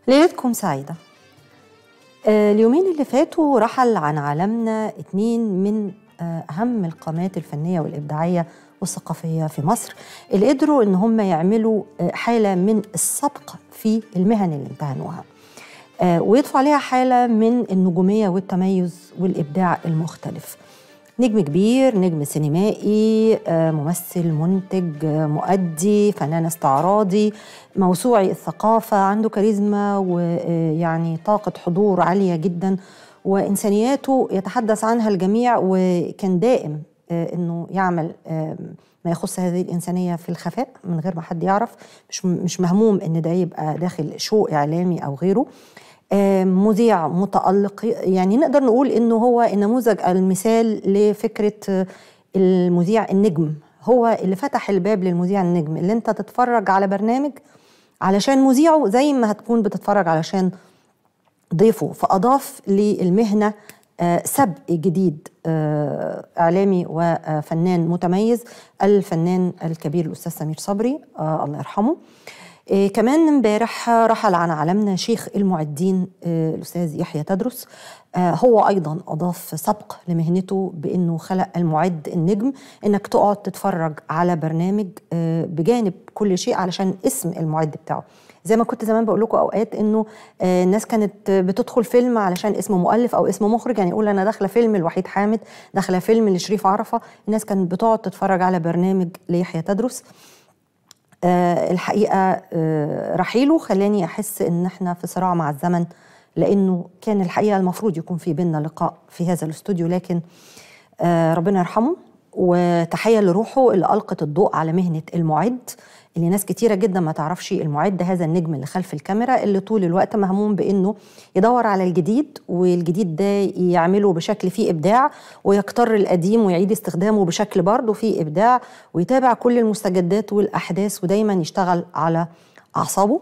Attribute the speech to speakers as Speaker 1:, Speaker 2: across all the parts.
Speaker 1: ليلتكم سعيدة آه، اليومين اللي فاتوا رحل عن عالمنا اتنين من آه، أهم القامات الفنية والإبداعية والثقافية في مصر اللي قدروا إن هم يعملوا آه، حالة من السبق في المهن اللي امتهنوها آه، ويضفوا عليها حالة من النجومية والتميز والإبداع المختلف نجم كبير نجم سينمائي آه، ممثل منتج آه، مؤدي فنان استعراضي موسوعي الثقافة عنده كاريزما ويعني طاقة حضور عالية جدا وإنسانياته يتحدث عنها الجميع وكان دائم آه، إنه يعمل آه، ما يخص هذه الإنسانية في الخفاء من غير ما حد يعرف مش مش مهموم إن ده يبقى داخل شو إعلامي أو غيره آه، مذيع متألق يعني نقدر نقول إنه هو النموذج المثال لفكرة آه، المذيع النجم هو اللي فتح الباب للمذيع النجم اللي انت تتفرج على برنامج علشان مذيعه زي ما هتكون بتتفرج علشان ضيفه فأضاف للمهنة آه، سبق جديد آه، إعلامي وفنان متميز الفنان الكبير الأستاذ سمير صبري آه، الله يرحمه آه، كمان امبارح رحل عن عالمنا شيخ المعدين آه، الأستاذ يحيى تدرس آه، هو أيضا أضاف سبق لمهنته بأنه خلق المعد النجم أنك تقعد تتفرج على برنامج آه، بجانب كل شيء علشان اسم المعد بتاعه زي ما كنت زمان بقول لكم اوقات انه آه، الناس كانت بتدخل فيلم علشان اسم مؤلف او اسم مخرج يعني يقول انا داخله فيلم لوحيد حامد داخله فيلم لشريف عرفه الناس كانت بتقعد تتفرج على برنامج ليحيى تدرس آه، الحقيقه آه، رحيله خلاني احس ان احنا في صراع مع الزمن لانه كان الحقيقه المفروض يكون في بينا لقاء في هذا الاستوديو لكن آه، ربنا يرحمه وتحيه لروحه اللي القت الضوء على مهنه المعد اللي ناس كتيرة جدا ما تعرفش المعد هذا النجم اللي خلف الكاميرا اللي طول الوقت مهموم بانه يدور على الجديد والجديد ده يعمله بشكل فيه ابداع ويكتر القديم ويعيد استخدامه بشكل برضه فيه ابداع ويتابع كل المستجدات والاحداث ودايما يشتغل على اعصابه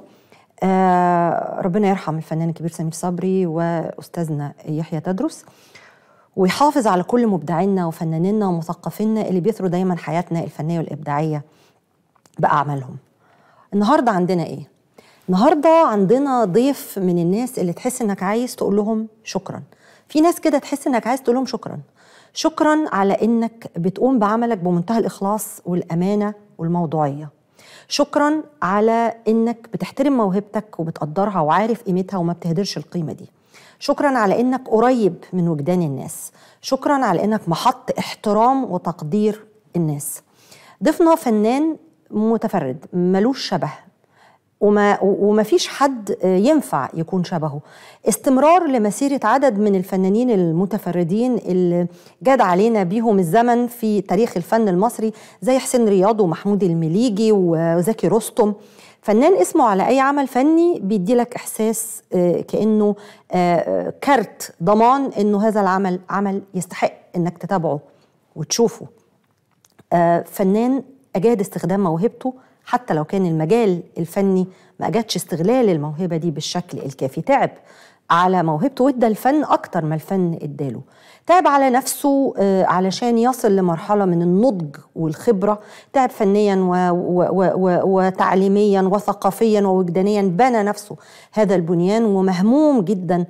Speaker 1: آه ربنا يرحم الفنان الكبير سمير صبري واستاذنا يحيى تدرس ويحافظ على كل مبدعينا وفنانينا ومثقفينا اللي بيثروا دايما حياتنا الفنيه والابداعيه باعمالهم. النهارده عندنا ايه؟ النهارده عندنا ضيف من الناس اللي تحس انك عايز تقول لهم شكرا. في ناس كده تحس انك عايز تقول لهم شكرا. شكرا على انك بتقوم بعملك بمنتهى الاخلاص والامانه والموضوعيه. شكرا على انك بتحترم موهبتك وبتقدرها وعارف قيمتها وما بتهدرش القيمه دي. شكرا على انك قريب من وجدان الناس. شكرا على انك محط احترام وتقدير الناس. ضيفنا فنان متفرد ملوش شبه وما وما فيش حد ينفع يكون شبهه استمرار لمسيرة عدد من الفنانين المتفردين اللي جاد علينا بيهم الزمن في تاريخ الفن المصري زي حسين رياض ومحمود المليجي وزكي رستم فنان اسمه على أي عمل فني بيدي لك إحساس آه، كأنه آه، كارت ضمان إنه هذا العمل عمل يستحق إنك تتابعه وتشوفه آه، فنان أجاد استخدام موهبته حتى لو كان المجال الفني ما أجادش استغلال الموهبة دي بالشكل الكافي تعب على موهبته وادى الفن أكتر ما الفن اداله تعب على نفسه آه، علشان يصل لمرحلة من النضج والخبرة تعب فنيا و و و و وتعليميا وثقافيا ووجدانيا بنى نفسه هذا البنيان ومهموم جدا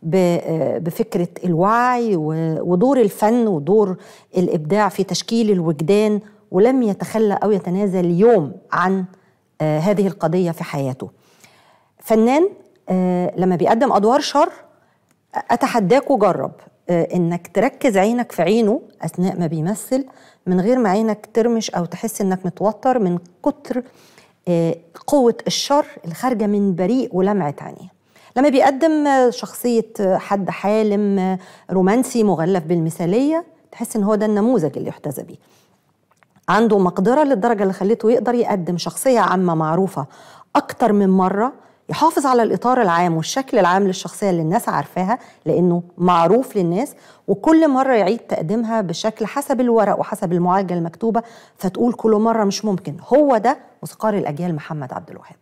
Speaker 1: ب- بفكرة الوعي و- ودور الفن ودور الإبداع في تشكيل الوجدان ولم يتخلى أو يتنازل يوم عن آه، هذه القضية في حياته فنان آه، لما بيقدم أدوار شر أتحداك وجرب آه، إنك تركز عينك في عينه أثناء ما بيمثل من غير ما عينك ترمش أو تحس إنك متوتر من كتر آه، قوة الشر اللي خارجة من بريء ولمعة عينيه لما بيقدم آه، شخصية آه، حد حالم آه، رومانسي مغلف بالمثالية تحس إن هو ده النموذج اللي يحتذى بيه عنده مقدرة للدرجة اللي خليته يقدر يقدم شخصية عامة معروفة أكتر من مرة يحافظ على الإطار العام والشكل العام للشخصية اللي الناس عارفاها لأنه معروف للناس وكل مرة يعيد تقديمها بشكل حسب الورق وحسب المعالجة المكتوبة فتقول كل مرة مش ممكن هو ده موسيقار الأجيال محمد عبد الوهاب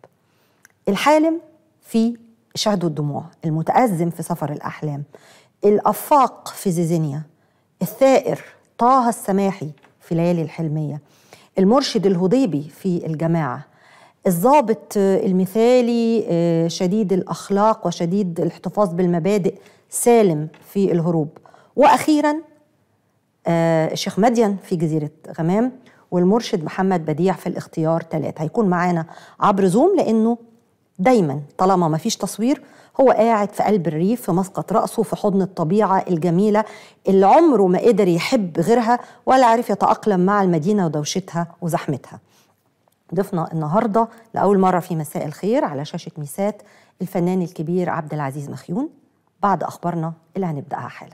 Speaker 1: الحالم في شهد الدموع المتأزم في سفر الأحلام الأفاق في زيزينيا الثائر طه السماحي في ليالي الحلمية المرشد الهضيبي في الجماعة الضابط المثالي شديد الأخلاق وشديد الاحتفاظ بالمبادئ سالم في الهروب وأخيرا الشيخ مدين في جزيرة غمام والمرشد محمد بديع في الاختيار ثلاثة هيكون معانا عبر زوم لأنه دايما طالما ما فيش تصوير هو قاعد في قلب الريف في مسقط رأسه في حضن الطبيعة الجميلة اللي عمره ما قدر يحب غيرها ولا عرف يتأقلم مع المدينة ودوشتها وزحمتها ضيفنا النهاردة لأول مرة في مساء الخير على شاشة ميسات الفنان الكبير عبد العزيز مخيون بعد أخبارنا اللي هنبدأها حالا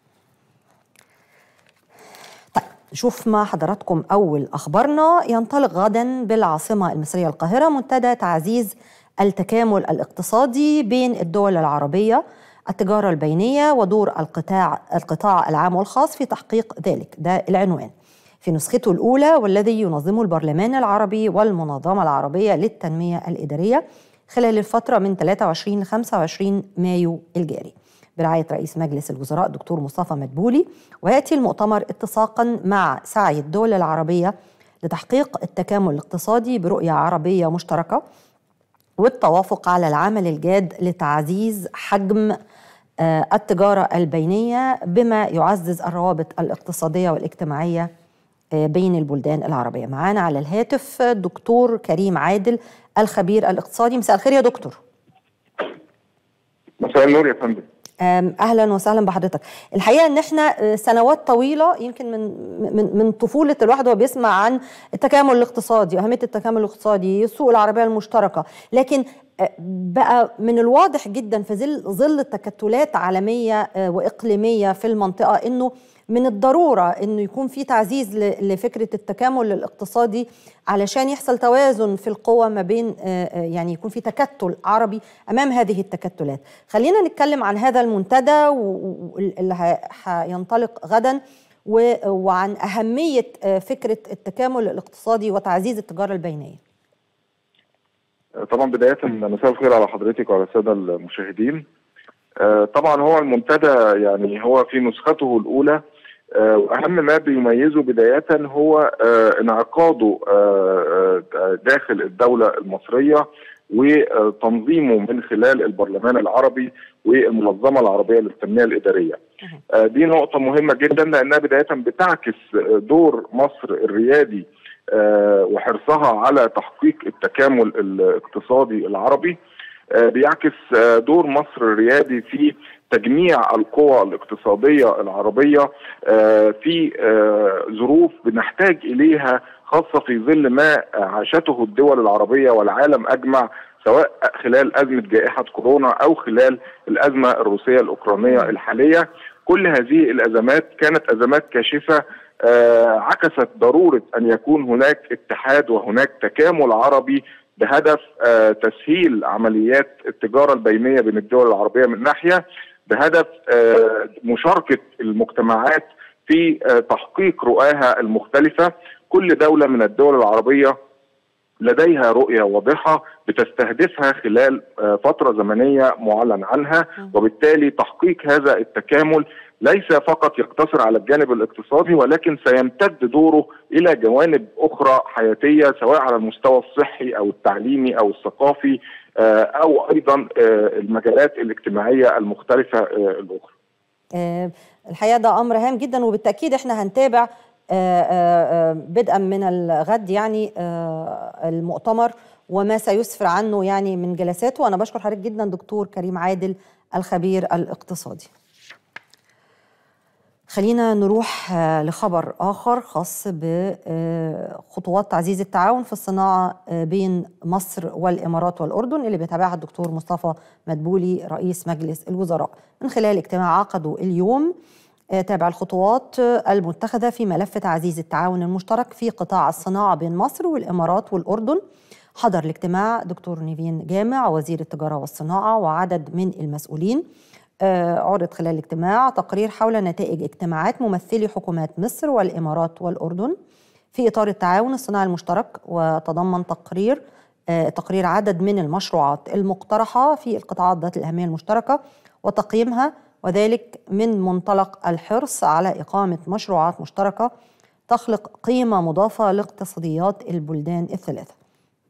Speaker 1: طيب نشوف مع حضراتكم أول أخبارنا ينطلق غدا بالعاصمة المصرية القاهرة منتدى تعزيز التكامل الاقتصادي بين الدول العربية التجارة البينية ودور القطاع القطاع العام والخاص في تحقيق ذلك ده العنوان في نسخته الأولى والذي ينظمه البرلمان العربي والمنظمة العربية للتنمية الإدارية خلال الفترة من 23 ل 25 مايو الجاري برعاية رئيس مجلس الوزراء دكتور مصطفى مدبولي ويأتي المؤتمر اتساقا مع سعي الدول العربية لتحقيق التكامل الاقتصادي برؤية عربية مشتركة والتوافق على العمل الجاد لتعزيز حجم التجارة البينية بما يعزز الروابط الاقتصادية والاجتماعية بين البلدان العربية معانا على الهاتف الدكتور كريم عادل الخبير الاقتصادي مساء الخير يا دكتور
Speaker 2: مساء النور يا فندم
Speaker 1: اهلا وسهلا بحضرتك الحقيقه ان احنا سنوات طويله يمكن من من من طفوله الواحد وهو بيسمع عن التكامل الاقتصادي اهميه التكامل الاقتصادي السوق العربيه المشتركه لكن بقى من الواضح جدا في ظل ظل تكتلات عالميه واقليميه في المنطقه انه من الضروره انه يكون في تعزيز لفكره التكامل الاقتصادي علشان يحصل توازن في القوى ما بين يعني يكون في تكتل عربي امام هذه التكتلات. خلينا نتكلم عن هذا المنتدى اللي هينطلق غدا وعن اهميه فكره التكامل الاقتصادي وتعزيز التجاره البينيه.
Speaker 2: طبعا بدايه مساء الخير على حضرتك وعلى الساده المشاهدين. طبعا هو المنتدى يعني هو في نسخته الاولى واهم ما بيميزه بدايه هو انعقاده داخل الدوله المصريه وتنظيمه من خلال البرلمان العربي والمنظمه العربيه للتنميه الاداريه. دي نقطه مهمه جدا لانها بدايه بتعكس دور مصر الريادي وحرصها على تحقيق التكامل الاقتصادي العربي بيعكس دور مصر الريادي في تجميع القوى الاقتصاديه العربيه في ظروف بنحتاج اليها خاصه في ظل ما عاشته الدول العربيه والعالم اجمع سواء خلال ازمه جائحه كورونا او خلال الازمه الروسيه الاوكرانيه الحاليه كل هذه الازمات كانت ازمات كاشفه عكست ضروره ان يكون هناك اتحاد وهناك تكامل عربي بهدف تسهيل عمليات التجاره البينيه بين الدول العربيه من ناحيه بهدف مشاركه المجتمعات في تحقيق رؤاها المختلفه كل دوله من الدول العربيه لديها رؤيه واضحه بتستهدفها خلال فتره زمنيه معلن عنها وبالتالي تحقيق هذا التكامل ليس فقط يقتصر على الجانب الاقتصادي ولكن سيمتد دوره الى جوانب اخرى حياتيه سواء على المستوى الصحي او التعليمي او الثقافي او ايضا المجالات الاجتماعيه المختلفه الاخرى.
Speaker 1: الحقيقه ده امر هام جدا وبالتاكيد احنا هنتابع بدءا من الغد يعني المؤتمر وما سيسفر عنه يعني من جلساته وانا بشكر حضرتك جدا دكتور كريم عادل الخبير الاقتصادي. خلينا نروح لخبر آخر خاص بخطوات تعزيز التعاون في الصناعة بين مصر والإمارات والأردن اللي بيتابعها الدكتور مصطفى مدبولي رئيس مجلس الوزراء من خلال اجتماع عقده اليوم تابع الخطوات المتخذة في ملف تعزيز التعاون المشترك في قطاع الصناعة بين مصر والإمارات والأردن حضر الاجتماع دكتور نيفين جامع وزير التجارة والصناعة وعدد من المسؤولين عرض خلال الاجتماع تقرير حول نتائج اجتماعات ممثلي حكومات مصر والامارات والاردن في اطار التعاون الصناعي المشترك وتضمن تقرير تقرير عدد من المشروعات المقترحه في القطاعات ذات الاهميه المشتركه وتقييمها وذلك من منطلق الحرص على اقامه مشروعات مشتركه تخلق قيمه مضافه لاقتصاديات البلدان الثلاثه.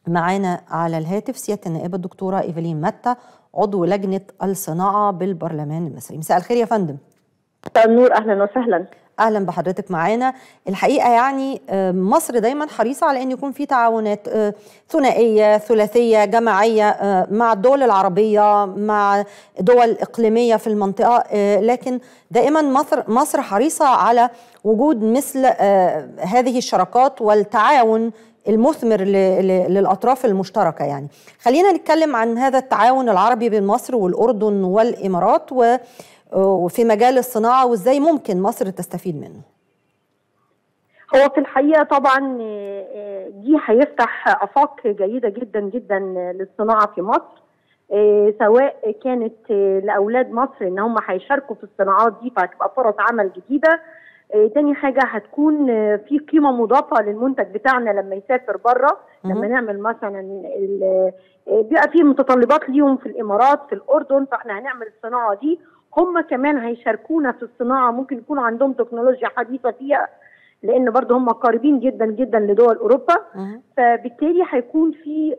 Speaker 1: معانا على الهاتف سياده النائبه الدكتوره ايفالين متى عضو لجنه الصناعه بالبرلمان المصري مساء الخير يا فندم
Speaker 3: مساء النور اهلا وسهلا
Speaker 1: اهلا بحضرتك معانا الحقيقه يعني مصر دايما حريصه على ان يكون في تعاونات ثنائيه ثلاثيه جماعيه مع الدول العربيه مع دول اقليميه في المنطقه لكن دائما مصر مصر حريصه على وجود مثل هذه الشراكات والتعاون المثمر للاطراف المشتركه يعني خلينا نتكلم عن هذا التعاون العربي بين مصر والاردن والامارات و وفي مجال الصناعه وازاي ممكن مصر تستفيد منه
Speaker 3: هو في الحقيقه طبعا دي هيفتح افاق جيده جدا جدا للصناعه في مصر سواء كانت لاولاد مصر ان هم هيشاركوا في الصناعات دي فهتبقى فرص عمل جديده تاني حاجة هتكون في قيمة مضافة للمنتج بتاعنا لما يسافر بره لما نعمل مثلا بيبقى في متطلبات ليهم في الإمارات في الأردن فاحنا هنعمل الصناعة دي هم كمان هيشاركونا في الصناعة ممكن يكون عندهم تكنولوجيا حديثة فيها لأن برضه هم قريبين جدا جدا لدول أوروبا فبالتالي هيكون في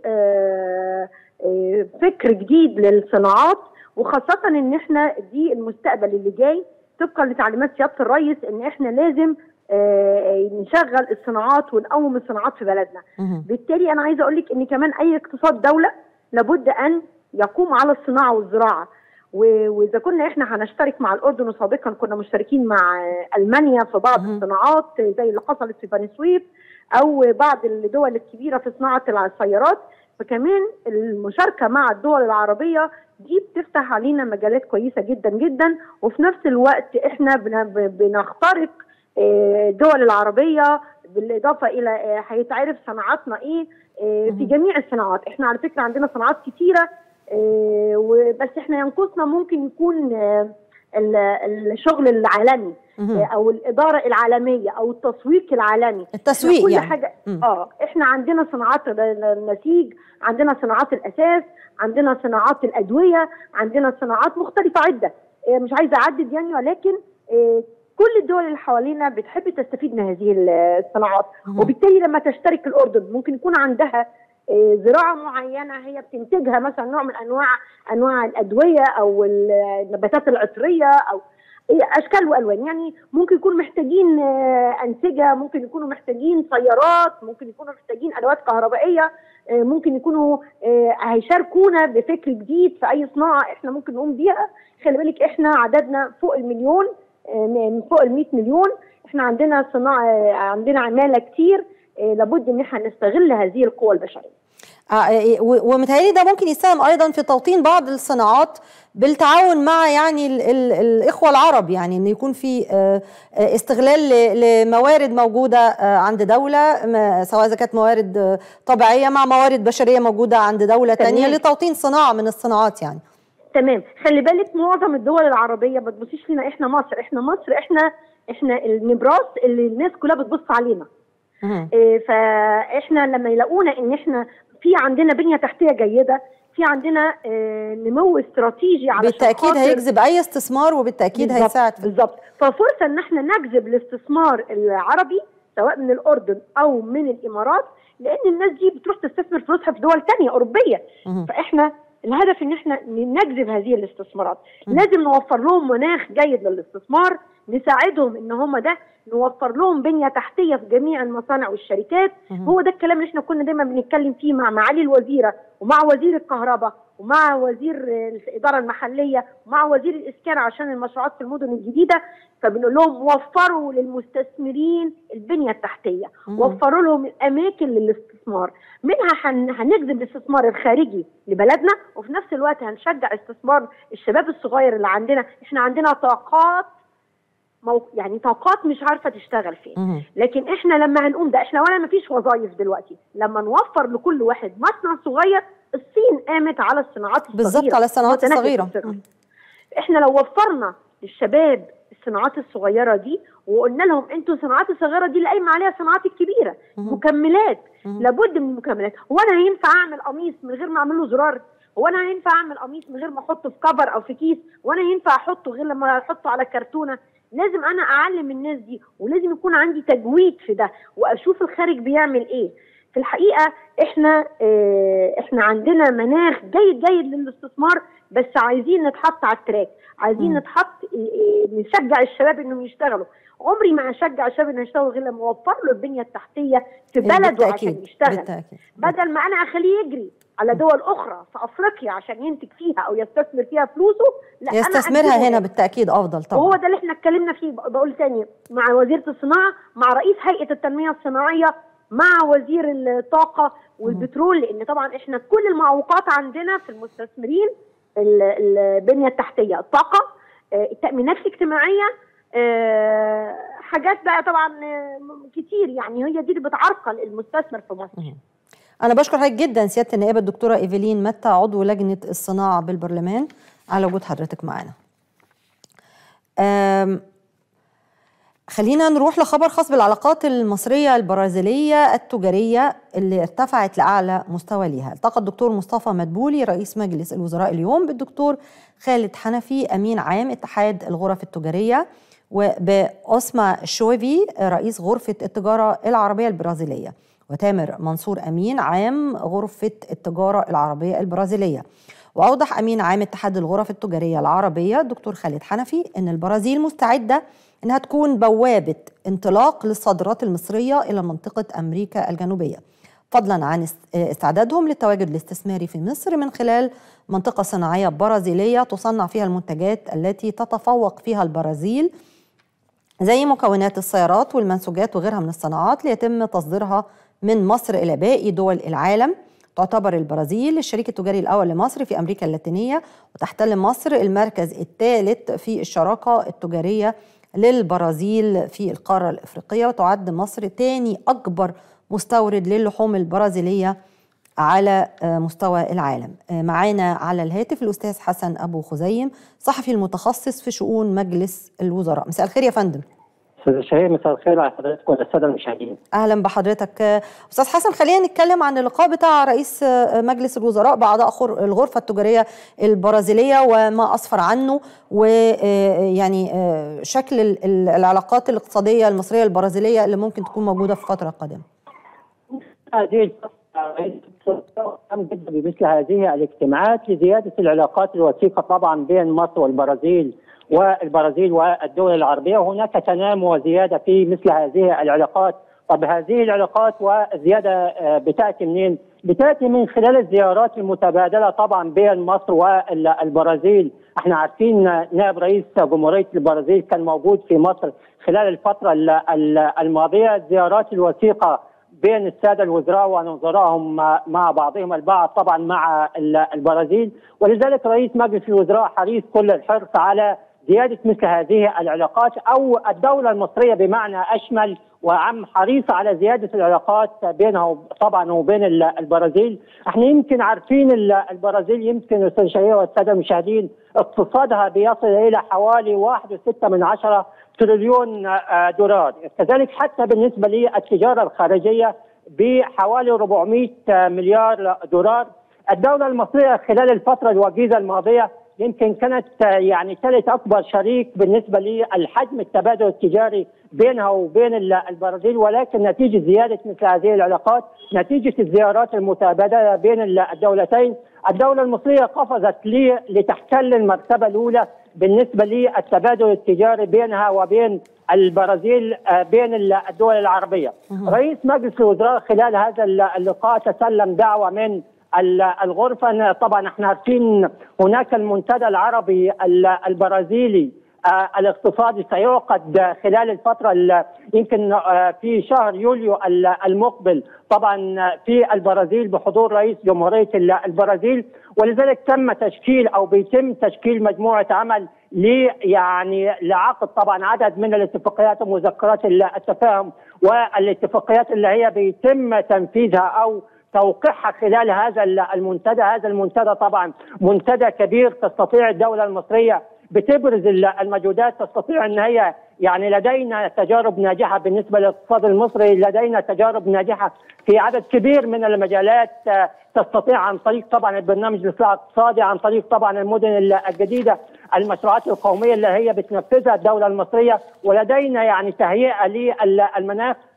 Speaker 3: فكر جديد للصناعات وخاصة إن احنا دي المستقبل اللي جاي طبقا لتعليمات سياده الرئيس ان احنا لازم آه نشغل الصناعات ونقوم الصناعات في بلدنا بالتالي انا عايزه اقول لك ان كمان اي اقتصاد دوله لابد ان يقوم على الصناعه والزراعه واذا كنا احنا هنشترك مع الاردن وسابقا كنا مشتركين مع المانيا في بعض الصناعات زي اللي حصلت في بني سويف او بعض الدول الكبيره في صناعه السيارات فكمان المشاركه مع الدول العربيه دي بتفتح علينا مجالات كويسه جدا جدا وفي نفس الوقت احنا بنخترق الدول العربيه بالاضافه الى هيتعرف صناعاتنا ايه في جميع الصناعات احنا على فكره عندنا صناعات كتيره بس احنا ينقصنا ممكن يكون الشغل العالمي او الاداره العالميه او التسويق العالمي
Speaker 1: التسويق
Speaker 3: كل
Speaker 1: يعني
Speaker 3: حاجه اه احنا عندنا صناعات النسيج عندنا صناعات الاساس عندنا صناعات الادويه عندنا صناعات مختلفه عده مش عايزه اعدد يعني ولكن كل الدول اللي حوالينا بتحب تستفيد من هذه الصناعات وبالتالي لما تشترك الاردن ممكن يكون عندها زراعه معينه هي بتنتجها مثلا نوع من انواع انواع الادويه او النباتات العطريه او اشكال والوان يعني ممكن يكونوا محتاجين انسجه ممكن يكونوا محتاجين سيارات ممكن يكونوا محتاجين ادوات كهربائيه ممكن يكونوا هيشاركونا بفكر جديد في اي صناعه احنا ممكن نقوم بيها خلي بالك احنا عددنا فوق المليون من فوق ال 100 مليون احنا عندنا صناعه عندنا عماله كتير لابد ان احنا نستغل هذه القوى البشريه
Speaker 1: آه ومتهيألي ده ممكن يساهم ايضا في توطين بعض الصناعات بالتعاون مع يعني ال ال الاخوه العرب يعني ان يكون في آه استغلال لموارد موجوده عند دوله سواء اذا كانت موارد طبيعيه مع موارد بشريه موجوده عند دوله ثانيه لتوطين صناعه من الصناعات يعني
Speaker 3: تمام خلي بالك معظم الدول العربيه ما تبصيش لينا احنا مصر احنا مصر احنا احنا النبراس اللي الناس كلها بتبص علينا إيه فاحنا لما يلاقونا ان احنا في عندنا بنيه تحتيه جيده في عندنا اه نمو استراتيجي على
Speaker 1: بالتاكيد هيجذب اي استثمار وبالتاكيد
Speaker 3: بالزبط
Speaker 1: هيساعد
Speaker 3: بالظبط ففرصه ان احنا نجذب الاستثمار العربي سواء من الاردن او من الامارات لان الناس دي بتروح تستثمر فلوسها في دول ثانيه اوروبيه
Speaker 1: مه.
Speaker 3: فاحنا الهدف ان احنا نجذب هذه الاستثمارات لازم نوفر لهم مناخ جيد للاستثمار نساعدهم ان هم ده نوفر لهم بنيه تحتيه في جميع المصانع والشركات
Speaker 1: مهم.
Speaker 3: هو ده الكلام اللي احنا كنا دايما بنتكلم فيه مع معالي الوزيره ومع وزير الكهرباء ومع وزير الاداره المحليه ومع وزير الاسكان عشان المشروعات في المدن الجديده فبنقول لهم وفروا للمستثمرين البنيه التحتيه
Speaker 1: مم.
Speaker 3: وفروا لهم الاماكن للاستثمار منها هن- هنجذب الاستثمار الخارجي لبلدنا وفي نفس الوقت هنشجع استثمار الشباب الصغير اللي عندنا احنا عندنا طاقات مو... يعني طاقات مش عارفه تشتغل فين
Speaker 1: مهم.
Speaker 3: لكن احنا لما هنقوم ده احنا ولا ما فيش وظائف دلوقتي لما نوفر لكل واحد مصنع صغير الصين قامت على الصناعات الصغيره
Speaker 1: بالظبط على الصناعات
Speaker 3: متناهية
Speaker 1: الصغيره
Speaker 3: الصغر.
Speaker 1: مم.
Speaker 3: احنا لو وفرنا للشباب الصناعات الصغيره دي وقلنا لهم انتوا الصناعات الصغيره دي اللي قايمه عليها الصناعات الكبيره
Speaker 1: مهم.
Speaker 3: مكملات
Speaker 1: مهم.
Speaker 3: لابد من المكملات هو انا هينفع اعمل قميص من غير ما اعمل له زرار هو انا هينفع اعمل قميص من غير ما احطه في كفر او في كيس وانا ينفع احطه غير لما احطه على كرتونه لازم انا اعلم الناس دي ولازم يكون عندي تجويد في ده واشوف الخارج بيعمل ايه في الحقيقه احنا اه احنا عندنا مناخ جيد جيد للاستثمار بس عايزين نتحط على التراك عايزين
Speaker 1: مم.
Speaker 3: نتحط اه، اه، نشجع الشباب انهم يشتغلوا عمري ما هشجع الشباب انه يشتغل غير لما اوفر له البنيه التحتيه في بلده عشان يشتغل
Speaker 1: بالتاكيد
Speaker 3: بدل ما انا اخليه يجري على دول اخرى في افريقيا عشان ينتج فيها او يستثمر فيها فلوسه لا أنا
Speaker 1: يستثمرها
Speaker 3: أجيبه
Speaker 1: هنا بالتاكيد افضل طبعا
Speaker 3: وهو ده اللي احنا اتكلمنا فيه بقول تاني مع وزيره الصناعه مع رئيس هيئه التنميه الصناعيه مع وزير الطاقه والبترول لان طبعا احنا كل المعوقات عندنا في المستثمرين ال- البنيه التحتيه الطاقه آه، التامينات الاجتماعيه آه، حاجات بقى طبعا آه، كتير يعني هي دي اللي بتعرقل المستثمر في مصر
Speaker 1: مهم. أنا بشكر حضرتك جدا سيادة النائبة الدكتورة إيفلين متى عضو لجنة الصناعة بالبرلمان على وجود حضرتك معنا. أم، خلينا نروح لخبر خاص بالعلاقات المصرية البرازيلية التجارية اللي ارتفعت لأعلى مستوى ليها التقى الدكتور مصطفى مدبولي رئيس مجلس الوزراء اليوم بالدكتور خالد حنفي أمين عام اتحاد الغرف التجارية وبأسما شويفي رئيس غرفة التجارة العربية البرازيلية وتامر منصور أمين عام غرفة التجارة العربية البرازيلية وأوضح أمين عام اتحاد الغرف التجارية العربية الدكتور خالد حنفي أن البرازيل مستعدة أنها تكون بوابة انطلاق للصادرات المصرية إلى منطقة أمريكا الجنوبية فضلا عن است- استعدادهم للتواجد الاستثماري في مصر من خلال منطقة صناعية برازيلية تصنع فيها المنتجات التي تتفوق فيها البرازيل زي مكونات السيارات والمنسوجات وغيرها من الصناعات ليتم تصديرها من مصر إلى باقي دول العالم تعتبر البرازيل الشريك التجاري الأول لمصر في أمريكا اللاتينية وتحتل مصر المركز الثالث في الشراكة التجارية للبرازيل في القارة الإفريقية وتعد مصر تاني أكبر مستورد للحوم البرازيلية على آه، مستوى العالم آه، معانا على الهاتف الأستاذ حسن أبو خزيم صحفي المتخصص في شؤون مجلس الوزراء مساء الخير يا فندم
Speaker 4: استاذ شهير مساء الخير على حضرتك والساده المشاهدين.
Speaker 1: اهلا بحضرتك آه، استاذ حسن خلينا نتكلم عن اللقاء بتاع رئيس آه، مجلس الوزراء باعضاء خر- الغرفه التجاريه البرازيليه وما اسفر عنه ويعني شكل ال- ال- العلاقات الاقتصاديه المصريه البرازيليه اللي ممكن تكون موجوده في الفتره القادمه
Speaker 4: هذه الفترة رئيس الوزراء قام جدا بمثل هذه الاجتماعات لزياده العلاقات الوثيقه طبعا بين مصر والبرازيل والبرازيل والدول العربيه وهناك تنامي وزياده في مثل هذه العلاقات طب هذه العلاقات والزياده آه، بتاتي منين؟ بتاتي من خلال الزيارات المتبادله طبعا بين مصر والبرازيل، احنا عارفين نائب رئيس جمهوريه البرازيل كان موجود في مصر خلال الفتره ال- ال- الماضيه الزيارات الوثيقه بين الساده الوزراء ونظرائهم مع- مع بعضهم البعض طبعا مع ال- البرازيل ولذلك رئيس مجلس الوزراء حريص كل الحرص على زياده مثل هذه العلاقات او الدوله المصريه بمعنى اشمل وعم حريصه على زياده العلاقات بينها وب- طبعا وبين ال- البرازيل، احنا يمكن عارفين ال- البرازيل يمكن استاذ شهير والساده المشاهدين اقتصادها بيصل الى حوالي 1.6 من عشرة تريليون آه، دولار، كذلك حتى بالنسبه للتجاره الخارجيه بحوالي 400 مليار دولار الدولة المصرية خلال الفترة الوجيزة الماضية يمكن كانت آه، يعني ثالث أكبر شريك بالنسبة للحجم التبادل التجاري بينها وبين ال- البرازيل ولكن نتيجة زيادة مثل هذه العلاقات نتيجة الزيارات المتبادلة بين ال- الدولتين الدولة المصرية قفزت لي- لتحتل المرتبة الأولى بالنسبة للتبادل التجاري بينها وبين البرازيل آه، بين ال- الدول العربية رئيس مجلس الوزراء خلال هذا ال- اللقاء تسلم دعوة من ال- الغرفة أن طبعا احنا عارفين هناك المنتدى العربي ال- البرازيلي آه، الاقتصادي سيعقد خلال الفترة ال- يمكن آه، في شهر يوليو ال- المقبل طبعا في البرازيل بحضور رئيس جمهورية ال- البرازيل ولذلك تم تشكيل أو بيتم تشكيل مجموعة عمل ل يعني لعقد طبعا عدد من الاتفاقيات ومذكرات ال- التفاهم والاتفاقيات اللي هي بيتم تنفيذها أو توقيعها خلال هذا المنتدى هذا المنتدى طبعا منتدى كبير تستطيع الدولة المصرية بتبرز ال- المجهودات تستطيع ان هي يعني لدينا تجارب ناجحه بالنسبه للاقتصاد المصري لدينا تجارب ناجحه في عدد كبير من المجالات آه، تستطيع عن طريق طبعا البرنامج الاصلاح الاقتصادي عن طريق طبعا المدن ال- الجديده المشروعات القوميه اللي هي بتنفذها الدوله المصريه ولدينا يعني تهيئه للمناخ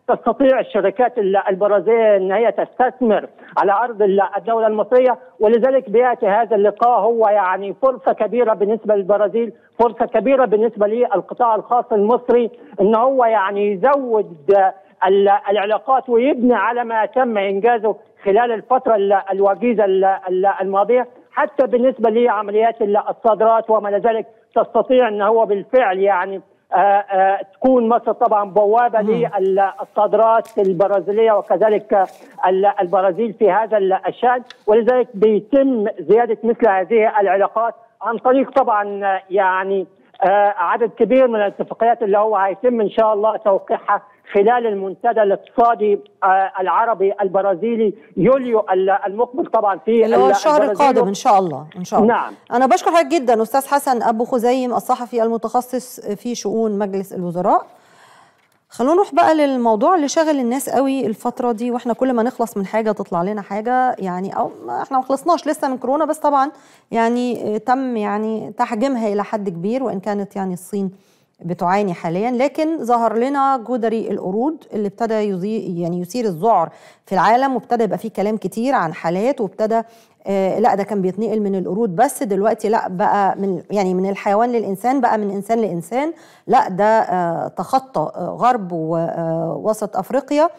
Speaker 4: تستطيع الشركات البرازيليه ان هي تستثمر على ارض الدوله المصريه ولذلك بياتي هذا اللقاء هو يعني فرصه كبيره بالنسبه للبرازيل فرصه كبيره بالنسبه للقطاع الخاص المصري ان هو يعني يزود العلاقات ويبني على ما تم انجازه خلال الفتره الوجيزه الماضيه حتى بالنسبه لعمليات الصادرات وما ذلك تستطيع ان هو بالفعل يعني آآ آآ تكون مصر طبعا بوابه للصادرات البرازيليه وكذلك البرازيل في هذا الشان ولذلك بيتم زياده مثل هذه العلاقات عن طريق طبعا يعني عدد كبير من الاتفاقيات اللي هو هيتم ان شاء الله توقيعها خلال المنتدى الاقتصادي العربي البرازيلي يوليو المقبل طبعا في
Speaker 1: اللي هو الشهر القادم ان شاء الله ان شاء الله
Speaker 4: نعم
Speaker 1: انا بشكر حضرتك جدا استاذ حسن ابو خزيم الصحفي المتخصص في شؤون مجلس الوزراء خلونا نروح بقى للموضوع اللي شاغل الناس قوي الفترة دي واحنا كل ما نخلص من حاجة تطلع لنا حاجة يعني او احنا ما خلصناش لسه من كورونا بس طبعا يعني تم يعني تحجيمها الى حد كبير وان كانت يعني الصين بتعاني حاليا لكن ظهر لنا جدري القرود اللي ابتدى يزي يعني يثير الذعر في العالم وابتدى يبقى فيه كلام كتير عن حالات وابتدى آه لا ده كان بيتنقل من القرود بس دلوقتي لا بقى من يعني من الحيوان للانسان بقى من انسان لانسان لا ده آه تخطى آه غرب ووسط افريقيا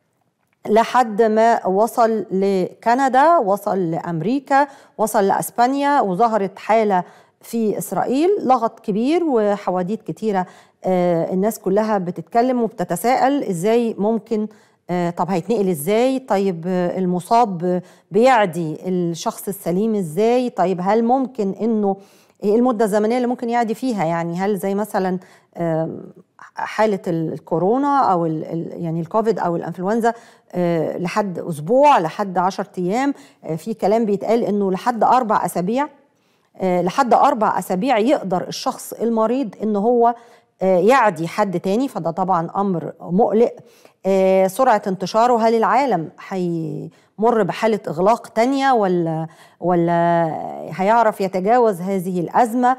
Speaker 1: لحد ما وصل لكندا وصل لامريكا وصل لاسبانيا وظهرت حاله في اسرائيل لغط كبير وحواديت كتيره آه الناس كلها بتتكلم وبتتساءل ازاي ممكن آه طب هيتنقل ازاي طيب آه المصاب بيعدي الشخص السليم ازاي طيب هل ممكن انه ايه المده الزمنيه اللي ممكن يعدي فيها يعني هل زي مثلا حاله الكورونا او ال يعني الكوفيد او الانفلونزا لحد اسبوع لحد 10 ايام في كلام بيتقال انه لحد اربع اسابيع لحد أربع أسابيع يقدر الشخص المريض إن هو يعدي حد تاني فده طبعا أمر مقلق سرعة انتشاره هل العالم هيمر بحالة إغلاق تانية ولا ولا هيعرف يتجاوز هذه الأزمة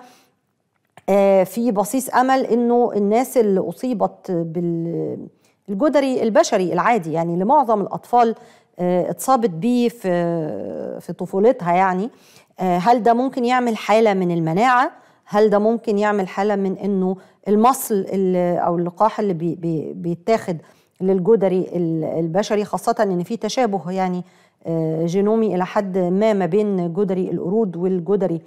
Speaker 1: في بصيص أمل إنه الناس اللي أصيبت بالجدري البشري العادي يعني لمعظم الأطفال اتصابت بيه في في طفولتها يعني هل ده ممكن يعمل حالة من المناعة؟ هل ده ممكن يعمل حالة من إنه المصل أو اللقاح اللي بي بي بيتاخد للجدري البشري خاصة إن في تشابه يعني جينومي إلى حد ما ما بين جدري القرود والجدري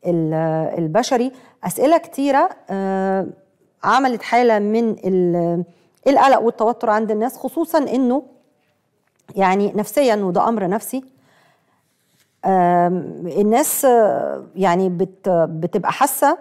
Speaker 1: البشري أسئلة كتيرة عملت حالة من القلق والتوتر عند الناس خصوصا إنه يعني نفسيا وده أمر نفسي الناس يعني بت بتبقى حاسه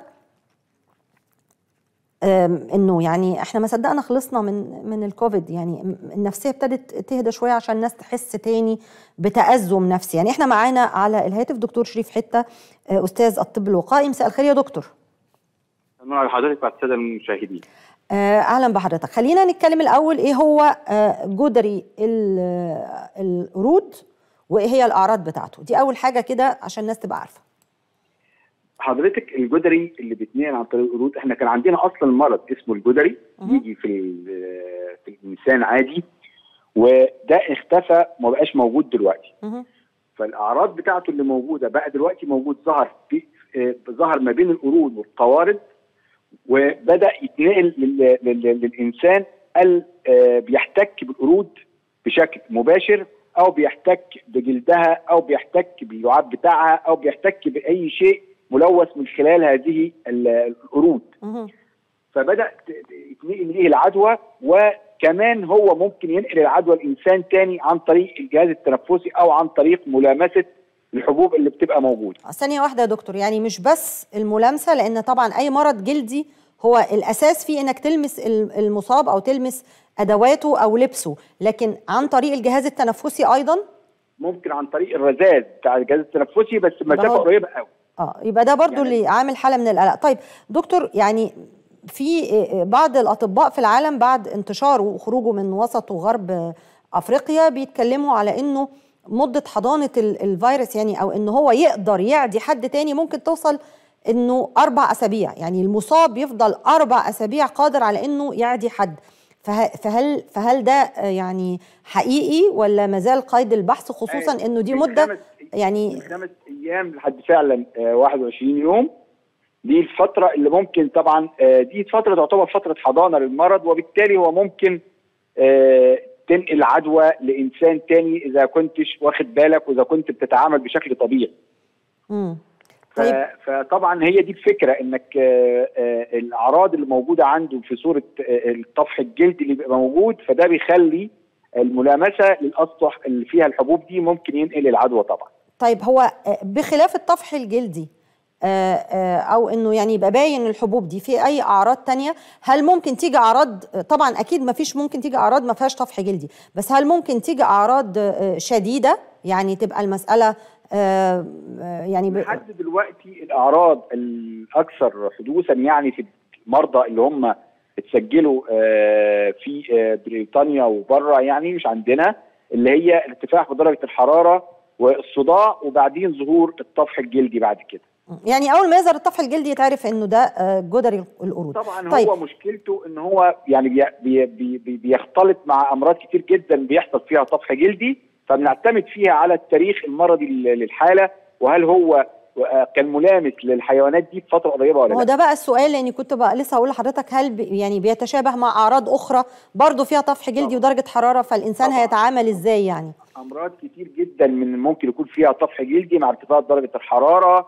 Speaker 1: انه يعني احنا ما صدقنا خلصنا من من الكوفيد يعني النفسيه ابتدت تهدى شويه عشان الناس تحس تاني بتأزم نفسي يعني احنا معانا على الهاتف دكتور شريف حته استاذ الطب الوقائي مساء الخير يا دكتور
Speaker 5: على حضرتك بعد الساده المشاهدين
Speaker 1: اهلا بحضرتك خلينا نتكلم الاول ايه هو جدري القرود وايه هي الاعراض بتاعته دي اول حاجه كده عشان الناس تبقى عارفه
Speaker 5: حضرتك الجدري اللي بيتنقل عن طريق القرود احنا كان عندنا اصلا مرض اسمه الجدري يجي في في الانسان عادي وده اختفى ما بقاش موجود دلوقتي
Speaker 1: مه.
Speaker 5: فالاعراض بتاعته اللي موجوده بقى دلوقتي موجود ظهر في ظهر ما بين القرود والقوارض وبدا يتنقل للانسان ال بيحتك بالقرود بشكل مباشر او بيحتك بجلدها او بيحتك باللعاب بتاعها او بيحتك باي شيء ملوث من خلال هذه القرود فبدا يتنقل ليه العدوى وكمان هو ممكن ينقل العدوى لانسان تاني عن طريق الجهاز التنفسي او عن طريق ملامسه الحبوب اللي بتبقى موجوده.
Speaker 1: ثانيه واحده يا دكتور يعني مش بس الملامسه لان طبعا اي مرض جلدي هو الاساس فيه انك تلمس المصاب او تلمس ادواته او لبسه لكن عن طريق الجهاز التنفسي ايضا
Speaker 5: ممكن عن طريق الرذاذ بتاع الجهاز التنفسي بس مسافه قريبه قوي
Speaker 1: اه يبقى ده برضو يعني اللي عامل حاله من القلق طيب دكتور يعني في بعض الاطباء في العالم بعد انتشاره وخروجه من وسط وغرب افريقيا بيتكلموا على انه مده حضانه الفيروس يعني او ان هو يقدر يعدي حد تاني ممكن توصل انه اربع اسابيع يعني المصاب يفضل اربع اسابيع قادر على انه يعدي حد فه- فهل فهل ده آه، يعني حقيقي ولا مازال قيد البحث خصوصا انه دي
Speaker 5: من
Speaker 1: مده
Speaker 5: خمس-
Speaker 1: يعني
Speaker 5: من خمس ايام لحد فعلا آه، 21 يوم دي الفتره اللي ممكن طبعا آه، دي فتره تعتبر فتره حضانه للمرض وبالتالي هو ممكن آه، تنقل عدوى لانسان تاني اذا كنتش واخد بالك واذا كنت بتتعامل بشكل طبيعي
Speaker 1: مم.
Speaker 5: ف-
Speaker 1: طيب.
Speaker 5: فطبعا هي دي الفكره انك آه، آه، الاعراض اللي موجوده عنده في صوره آه، الطفح الجلدي اللي بيبقى موجود فده بيخلي الملامسه للاسطح اللي فيها الحبوب دي ممكن ينقل العدوى طبعا
Speaker 1: طيب هو آه، بخلاف الطفح الجلدي آه، آه، او انه يعني يبقى باين الحبوب دي في اي اعراض تانية هل ممكن تيجي اعراض آه، طبعا اكيد ما فيش ممكن تيجي اعراض ما فيهاش طفح جلدي بس هل ممكن تيجي اعراض آه، شديده يعني تبقى المساله آه، آه، يعني ب...
Speaker 5: لحد دلوقتي الاعراض الاكثر حدوثا يعني في المرضى اللي هم اتسجلوا آه، في آه، بريطانيا وبره يعني مش عندنا اللي هي ارتفاع في درجه الحراره والصداع وبعدين ظهور الطفح الجلدي بعد كده
Speaker 1: يعني اول ما يظهر الطفح الجلدي يتعرف انه ده آه، جدري القرود
Speaker 5: طبعا
Speaker 1: طيب.
Speaker 5: هو مشكلته ان هو يعني بي بي بي بي بيختلط مع امراض كتير جدا بيحصل فيها طفح جلدي فبنعتمد فيها على التاريخ المرضي لل- للحاله وهل هو آه، كان ملامس للحيوانات دي بفتره قريبه ولا
Speaker 1: هو
Speaker 5: لا
Speaker 1: ده بقى السؤال لاني كنت بقى لسه هقول لحضرتك هل بي يعني بيتشابه مع اعراض اخرى برضه فيها طفح جلدي
Speaker 5: طبعاً.
Speaker 1: ودرجه حراره فالانسان
Speaker 5: طبعاً.
Speaker 1: هيتعامل ازاي يعني
Speaker 5: امراض كتير جدا من ممكن يكون فيها طفح جلدي مع ارتفاع درجه الحراره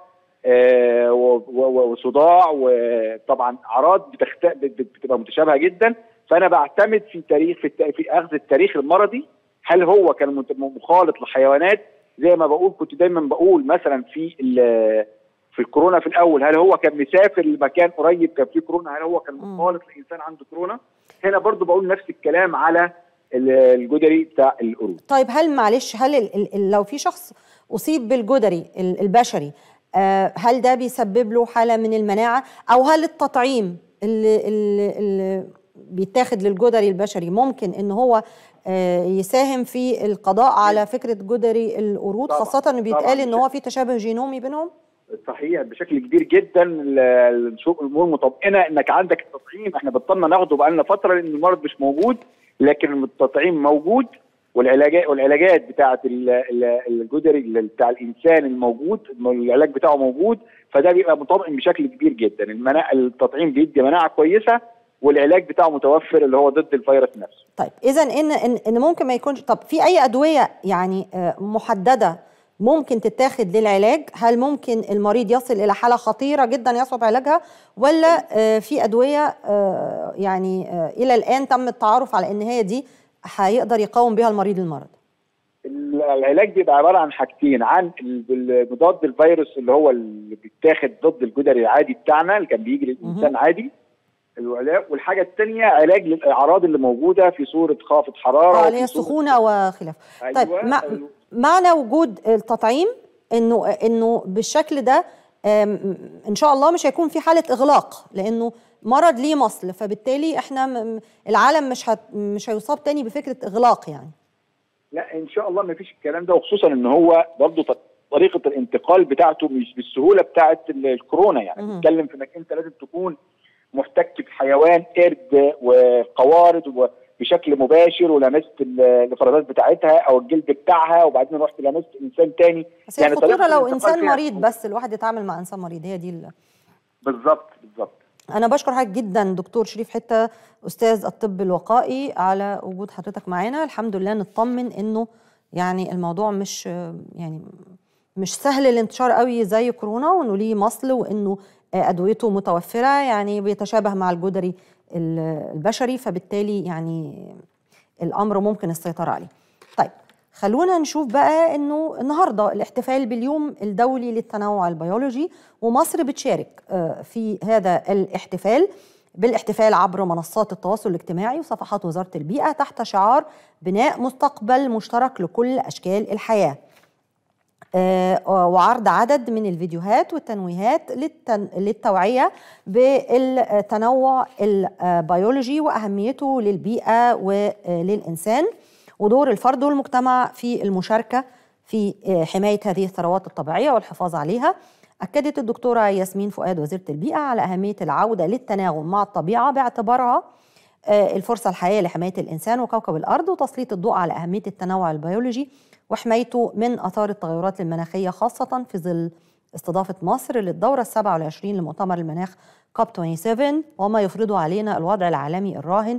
Speaker 5: آه، و- و- وصداع وطبعا اعراض بتخت... بت- بت- بتبقى متشابهه جدا فانا بعتمد في تاريخ في, الت... في اخذ التاريخ المرضي هل هو كان مت- مخالط لحيوانات زي ما بقول كنت دايما بقول مثلا في ال- في الكورونا في الاول هل هو كان مسافر لمكان قريب كان فيه كورونا هل هو كان
Speaker 1: مم.
Speaker 5: مخالط لانسان عنده كورونا هنا برضو بقول نفس الكلام على ال- الجدري بتاع القرود
Speaker 1: طيب هل معلش هل ال ال ال- لو في شخص اصيب بالجدري ال- البشري آه هل ده بيسبب له حاله من المناعه او هل التطعيم اللي, اللي, اللي بيتاخد للجدري البشري ممكن ان هو آه يساهم في القضاء على فكره جدري القرود
Speaker 5: طبعاً،
Speaker 1: خاصه انه بيتقال
Speaker 5: طبعاً.
Speaker 1: ان هو في تشابه جينومي بينهم
Speaker 5: صحيح بشكل كبير جدا ال- نشوف الامور مطمئنه انك عندك التطعيم احنا بطلنا ناخده بقالنا فتره لان المرض مش موجود لكن التطعيم موجود والعلاجات والعلاجات بتاعه ال- ال- الجدري ال- بتاع الانسان الموجود العلاج بتاعه موجود فده بيبقى مطمئن بشكل كبير جدا المناعه التطعيم بيدي مناعه كويسه والعلاج بتاعه متوفر اللي هو ضد الفيروس نفسه
Speaker 1: طيب اذا ان ان ان ممكن ما يكونش طب في اي ادويه يعني آه، محدده ممكن تتاخد للعلاج هل ممكن المريض يصل الى حاله خطيره جدا يصعب علاجها ولا آه، في ادويه آه، يعني آه، الى الان تم التعارف على ان هي دي هيقدر يقاوم بها المريض المرض
Speaker 5: العلاج بيبقى عباره عن حاجتين عن ال- مضاد الفيروس اللي هو اللي بيتاخد ضد الجدري العادي بتاعنا اللي كان بيجي للانسان عادي العلاج والحاجه الثانيه علاج للاعراض اللي موجوده في صوره خافض حراره
Speaker 1: اه اللي هي
Speaker 5: وفي صورة-
Speaker 1: السخونه وخلافه
Speaker 5: أيوة،
Speaker 1: طيب مع
Speaker 5: أيوة.
Speaker 1: معنى وجود التطعيم انه انه بالشكل ده آم، ان شاء الله مش هيكون في حاله اغلاق لانه مرض ليه مصل فبالتالي احنا م- م- العالم مش هت مش هيصاب تاني بفكره اغلاق يعني
Speaker 5: لا ان شاء الله ما فيش الكلام ده وخصوصا ان هو برضه ط- طريقه الانتقال بتاعته مش بالسهوله بتاعه ال- الكورونا يعني
Speaker 1: مهم.
Speaker 5: بنتكلم في انك انت لازم تكون محتك بحيوان قرد وقوارض بشكل مباشر ولمست ال- الافرازات بتاعتها او الجلد بتاعها وبعدين رحت لمست انسان تاني
Speaker 1: بس هي
Speaker 5: يعني
Speaker 1: الخطوره
Speaker 5: طريقة
Speaker 1: لو
Speaker 5: الانتقال
Speaker 1: انسان
Speaker 5: فيها-
Speaker 1: مريض بس الواحد يتعامل مع انسان مريض هي دي ال-
Speaker 5: بالظبط بالظبط
Speaker 1: انا بشكر حضرتك جدا دكتور شريف حته استاذ الطب الوقائي على وجود حضرتك معانا الحمد لله نطمن انه يعني الموضوع مش يعني مش سهل الانتشار قوي زي كورونا وانه ليه مصل وانه ادويته متوفره يعني بيتشابه مع الجدري ال- البشري فبالتالي يعني الامر ممكن السيطره عليه. طيب خلونا نشوف بقى انه النهارده الاحتفال باليوم الدولي للتنوع البيولوجي ومصر بتشارك آه، في هذا الاحتفال بالاحتفال عبر منصات التواصل الاجتماعي وصفحات وزاره البيئه تحت شعار بناء مستقبل مشترك لكل اشكال الحياه. آه، وعرض عدد من الفيديوهات والتنويهات للتن... للتوعية بالتنوع البيولوجي وأهميته للبيئة وللإنسان ودور الفرد والمجتمع في المشاركة في آه، حماية هذه الثروات الطبيعية والحفاظ عليها أكدت الدكتورة ياسمين فؤاد وزيرة البيئة على أهمية العودة للتناغم مع الطبيعة باعتبارها آه، الفرصة الحقيقية لحماية الإنسان وكوكب الأرض وتسليط الضوء على أهمية التنوع البيولوجي وحمايته من آثار التغيرات المناخية خاصة في ظل استضافة مصر للدورة السابعة والعشرين لمؤتمر المناخ كوب 27 وما يفرضه علينا الوضع العالمي الراهن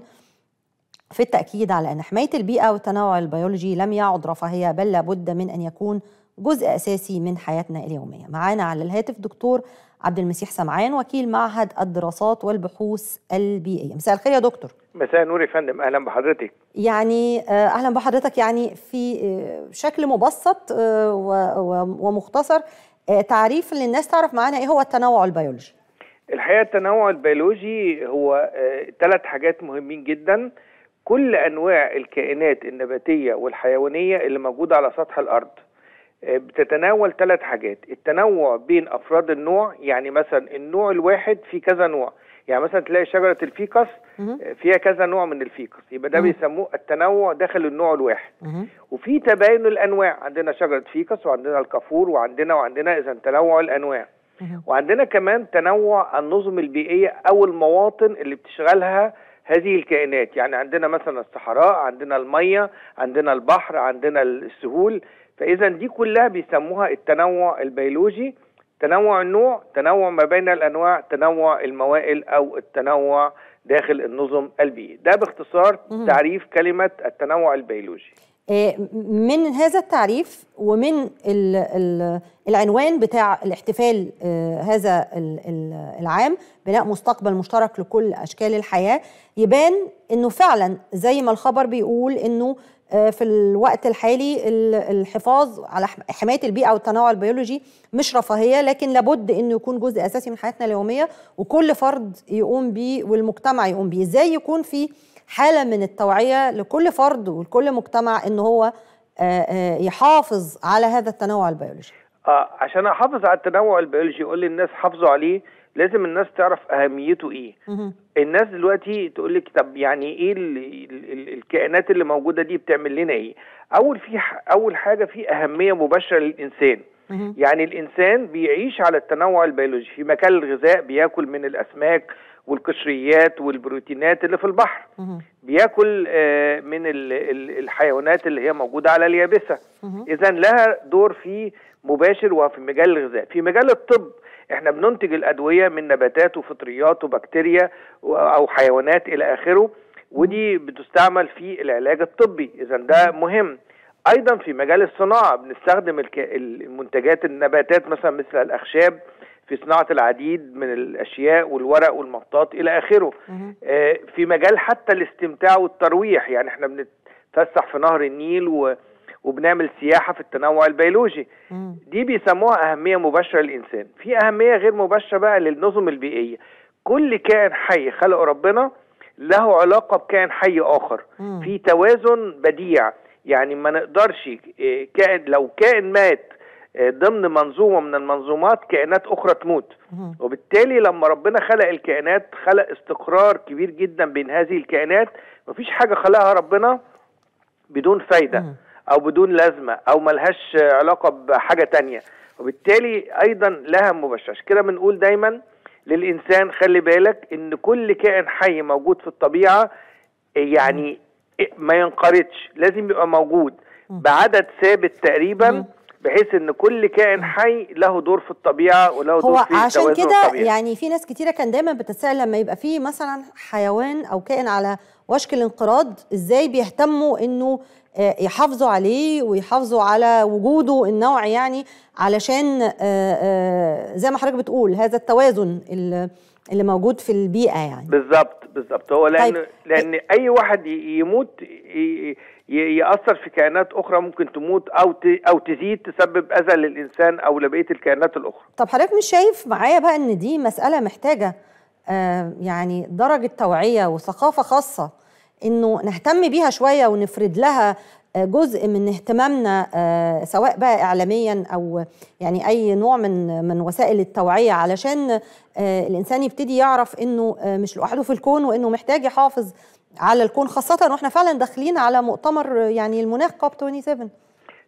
Speaker 1: في التأكيد على أن حماية البيئة والتنوع البيولوجي لم يعد رفاهية بل لابد من أن يكون جزء أساسي من حياتنا اليومية معانا على الهاتف دكتور عبد المسيح سمعان وكيل معهد الدراسات والبحوث البيئية مساء الخير يا دكتور
Speaker 6: مساء النور يا فندم اهلا بحضرتك
Speaker 1: يعني آه، أهلا بحضرتك يعني في آه، شكل مبسط آه، و- و- ومختصر آه، تعريف للناس تعرف معانا إيه هو التنوع البيولوجي
Speaker 6: الحقيقه التنوع البيولوجي هو ثلاث حاجات مهمين جدا كل انواع الكائنات النباتيه والحيوانيه اللي موجوده على سطح الارض آه، بتتناول ثلاث حاجات التنوع بين افراد النوع يعني مثلا النوع الواحد في كذا نوع يعني مثلا تلاقي شجره الفيكس
Speaker 1: مهم.
Speaker 6: آه، فيها كذا نوع من الفيكس يبقى ده
Speaker 1: مم.
Speaker 6: بيسموه التنوع داخل النوع الواحد
Speaker 1: مهم.
Speaker 6: وفي تباين الانواع عندنا شجره فيكس وعندنا الكافور وعندنا وعندنا اذا تنوع الانواع
Speaker 1: مهم.
Speaker 6: وعندنا كمان تنوع النظم البيئيه او المواطن اللي بتشغلها هذه الكائنات يعني عندنا مثلا الصحراء عندنا الميه عندنا البحر عندنا السهول فاذا دي كلها بيسموها التنوع البيولوجي تنوع النوع تنوع ما بين الانواع تنوع الموائل او التنوع داخل النظم البيئي ده باختصار
Speaker 1: مهم.
Speaker 6: تعريف كلمه التنوع البيولوجي
Speaker 1: آه، من هذا التعريف ومن ال ال العنوان بتاع الاحتفال آه، هذا ال- ال- العام بناء مستقبل مشترك لكل اشكال الحياه يبان انه فعلا زي ما الخبر بيقول انه آه، في الوقت الحالي ال- الحفاظ على حم- حمايه البيئه والتنوع البيولوجي مش رفاهيه لكن لابد انه يكون جزء اساسي من حياتنا اليوميه وكل فرد يقوم بيه والمجتمع يقوم بيه ازاي يكون في حاله من التوعيه لكل فرد ولكل مجتمع ان هو آه، آه، يحافظ على هذا التنوع البيولوجي
Speaker 6: اه عشان احافظ على التنوع البيولوجي اقول للناس حافظوا عليه لازم الناس تعرف اهميته ايه
Speaker 1: مهم.
Speaker 6: الناس دلوقتي تقول لك طب يعني ايه ال ال ال الكائنات اللي موجوده دي بتعمل لنا ايه اول في ح- اول حاجه في اهميه مباشره للانسان
Speaker 1: مهم.
Speaker 6: يعني الانسان بيعيش على التنوع البيولوجي في مكان الغذاء بياكل من الاسماك والقشريات والبروتينات اللي في البحر
Speaker 1: مهم.
Speaker 6: بياكل آه، من ال- ال- الحيوانات اللي هي موجوده على اليابسه
Speaker 1: مهم.
Speaker 6: اذا لها دور في مباشر وفي مجال الغذاء في مجال الطب احنا بننتج الادويه من نباتات وفطريات وبكتيريا و- او حيوانات الى اخره ودي بتستعمل في العلاج الطبي اذا ده مهم ايضا في مجال الصناعه بنستخدم الك- المنتجات النباتات مثلا مثل الاخشاب في صناعه العديد من الاشياء والورق والمطاط الى اخره
Speaker 1: مهم.
Speaker 6: آه، في مجال حتى الاستمتاع والترويح يعني احنا بنتفسح في نهر النيل و وبنعمل سياحة في التنوع البيولوجي
Speaker 1: مم.
Speaker 6: دي بيسموها أهمية مباشرة للإنسان في أهمية غير مباشرة بقى للنظم البيئية كل كائن حي خلقه ربنا له علاقة بكائن حي آخر
Speaker 1: مم.
Speaker 6: في توازن بديع يعني ما نقدرش إيه، كائن لو كائن مات إيه، ضمن منظومة من المنظومات كائنات أخرى تموت
Speaker 1: مهم.
Speaker 6: وبالتالي لما ربنا خلق الكائنات خلق استقرار كبير جدا بين هذه الكائنات مفيش حاجة خلقها ربنا بدون فايدة
Speaker 1: مم.
Speaker 6: أو بدون لازمة أو ملهاش علاقة بحاجة تانية وبالتالي أيضا لها مباشرة عشان كده بنقول دايما للإنسان خلي بالك إن كل كائن حي موجود في الطبيعة يعني ما ينقرضش لازم يبقى موجود بعدد ثابت تقريبا
Speaker 1: مم.
Speaker 6: بحيث ان كل كائن حي له دور في الطبيعه وله دور
Speaker 1: هو
Speaker 6: في
Speaker 1: عشان
Speaker 6: توازن
Speaker 1: كده
Speaker 6: الطبيعي.
Speaker 1: يعني في ناس كتيرة كان دايما بتتساءل لما يبقى في مثلا حيوان أو كائن على وشك الانقراض إزاي بيهتموا إنه آه، يحافظوا عليه ويحافظوا على وجوده النوعي يعني علشان آه، آه، زي ما حضرتك بتقول هذا التوازن اللي اللي موجود في البيئة يعني
Speaker 6: بالظبط بالظبط هو لان
Speaker 1: طيب.
Speaker 6: لان اي واحد ي- يموت ي- ي- ياثر في كائنات اخرى ممكن تموت او ت- او تزيد تسبب اذى للانسان او لبقيه الكائنات الاخرى
Speaker 1: طب حضرتك مش شايف معايا بقى ان دي مسألة محتاجة آه يعني درجة توعية وثقافة خاصة انه نهتم بيها شوية ونفرد لها آه، جزء من اهتمامنا آه، سواء بقى اعلاميا او يعني اي نوع من من وسائل التوعية علشان آه، الانسان يبتدي يعرف انه آه، مش لوحده في الكون وانه محتاج يحافظ على الكون خاصة واحنا فعلا داخلين على مؤتمر آه، يعني المناخ كوب 27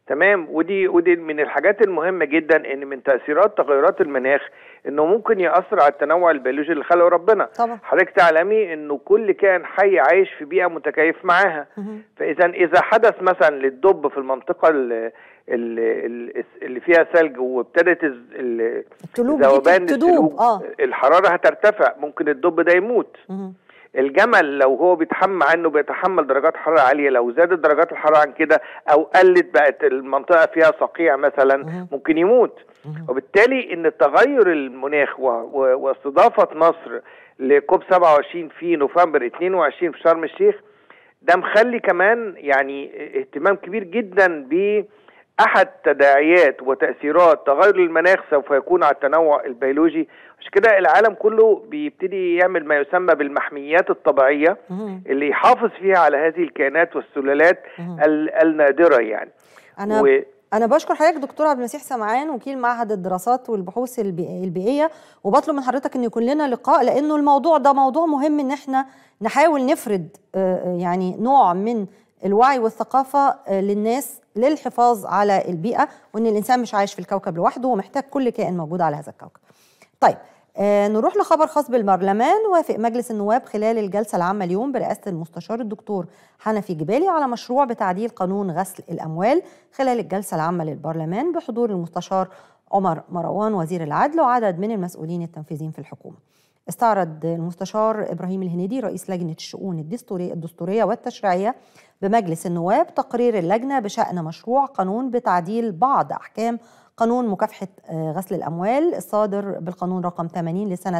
Speaker 6: تمام ودي ودي من الحاجات المهمه جدا ان من تاثيرات تغيرات المناخ انه ممكن ياثر على التنوع البيولوجي اللي خلقه ربنا
Speaker 1: طبعا
Speaker 6: حضرتك تعلمي انه كل كائن حي عايش في بيئه متكيف معاها
Speaker 1: مهم.
Speaker 6: فاذا اذا حدث مثلا للدب في المنطقه ال- ال- ال- اللي فيها ثلج وابتدت الز- ال-
Speaker 1: التلوب دي
Speaker 6: ذوبان
Speaker 1: تدوب
Speaker 6: الثلوج
Speaker 1: اه
Speaker 6: الحراره هترتفع ممكن الدب ده يموت
Speaker 1: مهم.
Speaker 6: الجمل لو هو بيتحمل عنه بيتحمل درجات حراره عاليه لو زادت درجات الحراره عن كده او قلت بقت المنطقه فيها صقيع مثلا
Speaker 1: مهم.
Speaker 6: ممكن يموت
Speaker 1: مهم.
Speaker 6: وبالتالي ان تغير المناخ و- و- واستضافه مصر لكوب 27 في نوفمبر 22 في شرم الشيخ ده مخلي كمان يعني اهتمام كبير جدا ب احد تداعيات وتاثيرات تغير المناخ سوف يكون على التنوع البيولوجي عشان كده العالم كله بيبتدي يعمل ما يسمى بالمحميات الطبيعيه
Speaker 1: مهم.
Speaker 6: اللي يحافظ فيها على هذه الكائنات والسلالات
Speaker 1: مهم.
Speaker 6: ال- النادره يعني
Speaker 1: انا
Speaker 6: و...
Speaker 1: أنا بشكر حضرتك دكتور عبد المسيح سمعان وكيل معهد الدراسات والبحوث البي- البيئية وبطلب من حضرتك إن يكون لنا لقاء لأنه الموضوع ده موضوع مهم إن إحنا نحاول نفرد آه، آه، يعني نوع من الوعي والثقافة آه، للناس للحفاظ على البيئة وإن الإنسان مش عايش في الكوكب لوحده ومحتاج كل كائن موجود على هذا الكوكب. طيب آه نروح لخبر خاص بالبرلمان وافق مجلس النواب خلال الجلسة العامة اليوم برئاسة المستشار الدكتور حنفي جبالي على مشروع بتعديل قانون غسل الأموال خلال الجلسة العامة للبرلمان بحضور المستشار عمر مروان وزير العدل وعدد من المسؤولين التنفيذيين في الحكومة استعرض المستشار إبراهيم الهنيدي رئيس لجنة الشؤون الدستورية, الدستورية والتشريعية بمجلس النواب تقرير اللجنة بشأن مشروع قانون بتعديل بعض أحكام قانون مكافحة آه، غسل الأموال الصادر بالقانون رقم 80 لسنة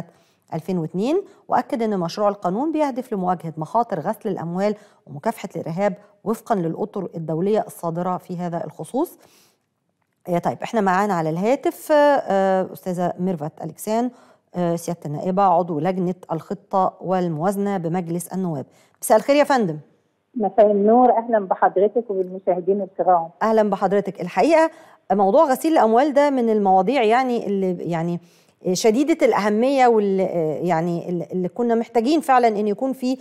Speaker 1: 2002 وأكد أن مشروع القانون بيهدف لمواجهة مخاطر غسل الأموال ومكافحة الإرهاب وفقا للأطر الدولية الصادرة في هذا الخصوص آه، طيب احنا معانا على الهاتف آه، أستاذة ميرفت ألكسان آه، سيادة النائبة عضو لجنة الخطة والموازنة بمجلس النواب مساء الخير يا فندم
Speaker 7: مساء النور اهلا بحضرتك وبالمشاهدين الكرام
Speaker 1: اهلا بحضرتك الحقيقه موضوع غسيل الاموال ده من المواضيع يعني اللي يعني شديده الاهميه واللي يعني اللي كنا محتاجين فعلا ان يكون في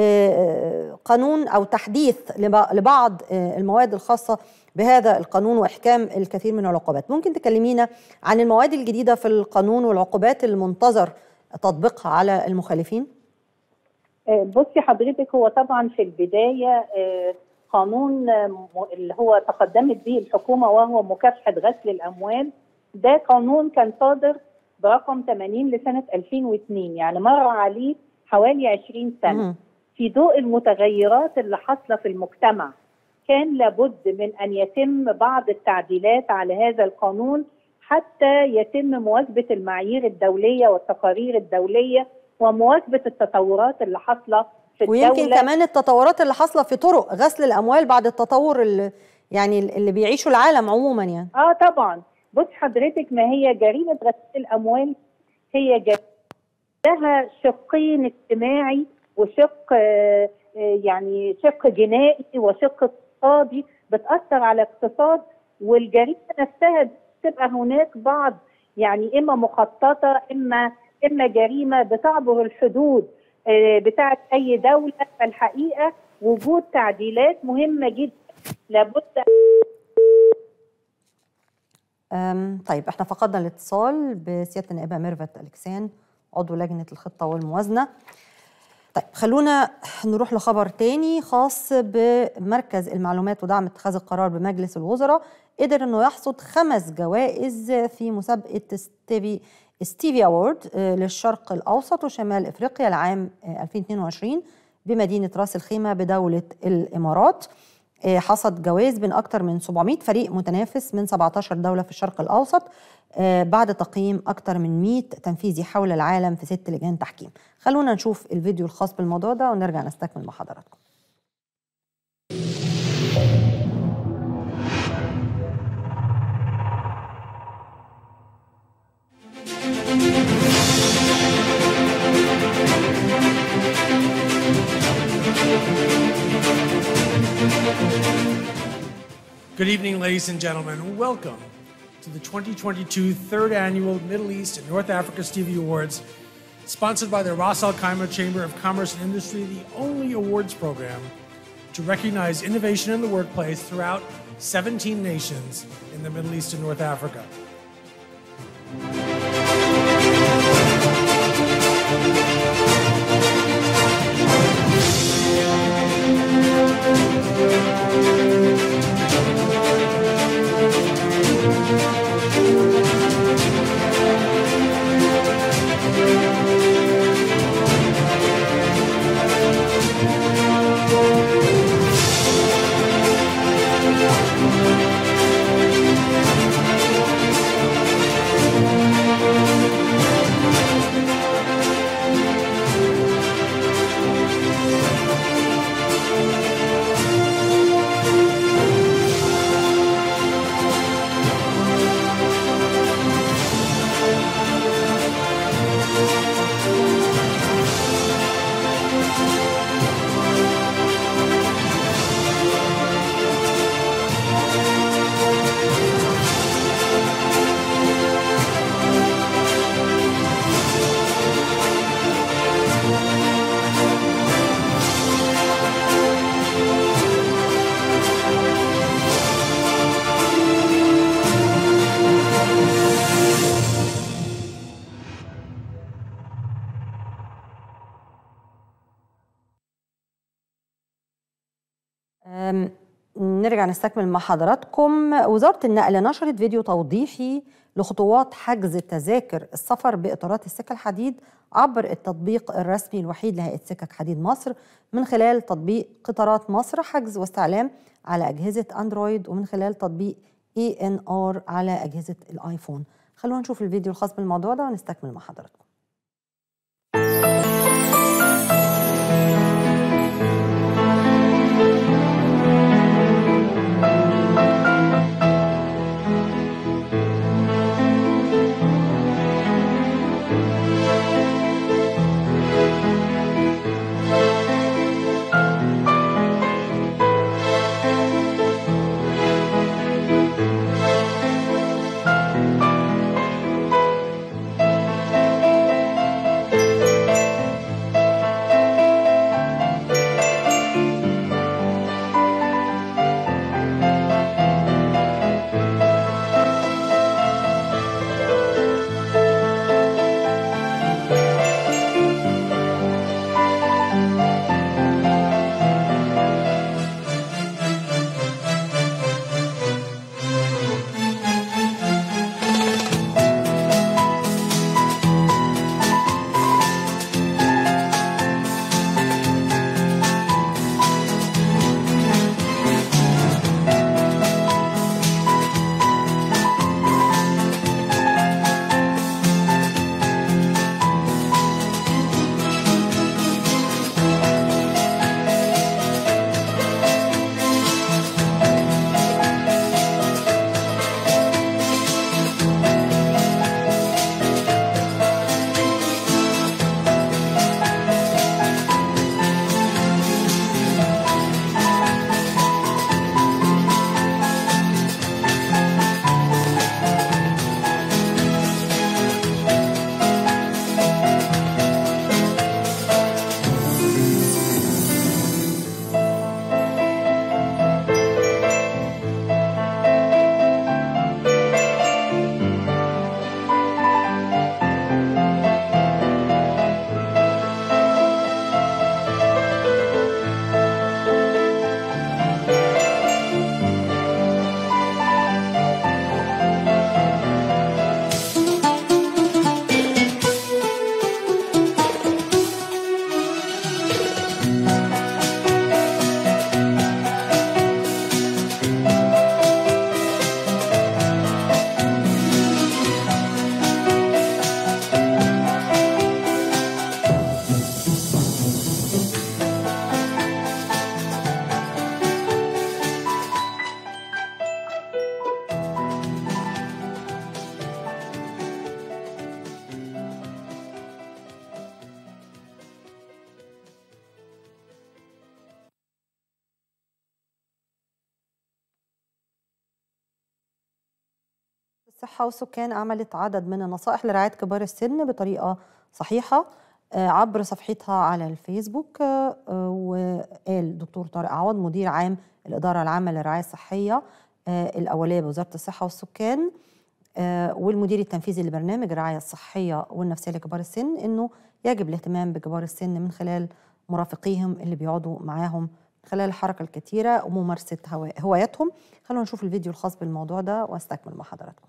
Speaker 1: قانون او تحديث لب- لبعض المواد الخاصه بهذا القانون واحكام الكثير من العقوبات ممكن تكلمينا عن المواد الجديده في القانون والعقوبات المنتظر تطبيقها على المخالفين
Speaker 7: آه، بصي حضرتك هو طبعا في البدايه آه، قانون آه، م- اللي هو تقدمت به الحكومه وهو مكافحه غسل الاموال ده قانون كان صادر برقم 80 لسنه 2002 يعني مر عليه حوالي 20 سنه
Speaker 1: مم.
Speaker 7: في ضوء المتغيرات اللي حاصله في المجتمع كان لابد من ان يتم بعض التعديلات على هذا القانون حتى يتم مواكبه المعايير الدوليه والتقارير الدوليه ومواكبه التطورات اللي حاصله في
Speaker 1: ويمكن
Speaker 7: الدوله
Speaker 1: كمان التطورات اللي حاصله في طرق غسل الاموال بعد التطور اللي يعني اللي بيعيشه العالم عموما يعني
Speaker 7: اه طبعا بص حضرتك ما هي جريمه غسيل الاموال هي جريمه لها شقين اجتماعي وشق آه، آه، يعني شق جنائي وشق اقتصادي بتاثر على الاقتصاد والجريمه نفسها تبقى هناك بعض يعني اما مخططه اما اما جريمه بتعبر الحدود آه، بتاعه اي دوله فالحقيقه وجود تعديلات مهمه جدا لابد
Speaker 1: أم، طيب احنا فقدنا الاتصال بسياده النائبه ميرفت الكسان عضو لجنه الخطه والموازنه طيب خلونا نروح لخبر تاني خاص بمركز المعلومات ودعم اتخاذ القرار بمجلس الوزراء قدر انه يحصد خمس جوائز في مسابقه ستيفي ستيفي اوورد آه، للشرق الاوسط وشمال افريقيا العام آه، 2022 بمدينه راس الخيمه بدوله الامارات آه، حصد جوائز من أكثر من 700 فريق متنافس من 17 دولة في الشرق الأوسط آه، بعد تقييم أكثر من 100 تنفيذي حول العالم في ست لجان تحكيم خلونا نشوف الفيديو الخاص بالموضوع ده ونرجع نستكمل مع حضراتكم
Speaker 8: Good evening, ladies and gentlemen, and welcome to the 2022 third annual Middle East and North Africa Stevie Awards, sponsored by the Ras Al Khaimah Chamber of Commerce and Industry, the only awards program to recognize innovation in the workplace throughout 17 nations in the Middle East and North Africa.
Speaker 1: أم، نرجع نستكمل مع حضراتكم وزارة النقل نشرت فيديو توضيحي لخطوات حجز تذاكر السفر بإطارات السكة الحديد عبر التطبيق الرسمي الوحيد لهيئة سكك حديد مصر من خلال تطبيق قطارات مصر حجز واستعلام على أجهزة أندرويد ومن خلال تطبيق اي ان ار على أجهزة الآيفون خلونا نشوف الفيديو الخاص بالموضوع ده ونستكمل مع حضراتكم الصحة والسكان عملت عدد من النصائح لرعاية كبار السن بطريقة صحيحة آه، عبر صفحتها على الفيسبوك آه، آه، وقال دكتور طارق عوض مدير عام الإدارة العامة للرعاية الصحية آه، الأولية بوزارة الصحة والسكان آه، والمدير التنفيذي لبرنامج الرعاية الصحية والنفسية لكبار السن إنه يجب الاهتمام بكبار السن من خلال مرافقيهم اللي بيقعدوا معاهم من خلال الحركة الكتيرة وممارسة هوا- هواياتهم خلونا نشوف الفيديو الخاص بالموضوع ده واستكمل مع حضراتكم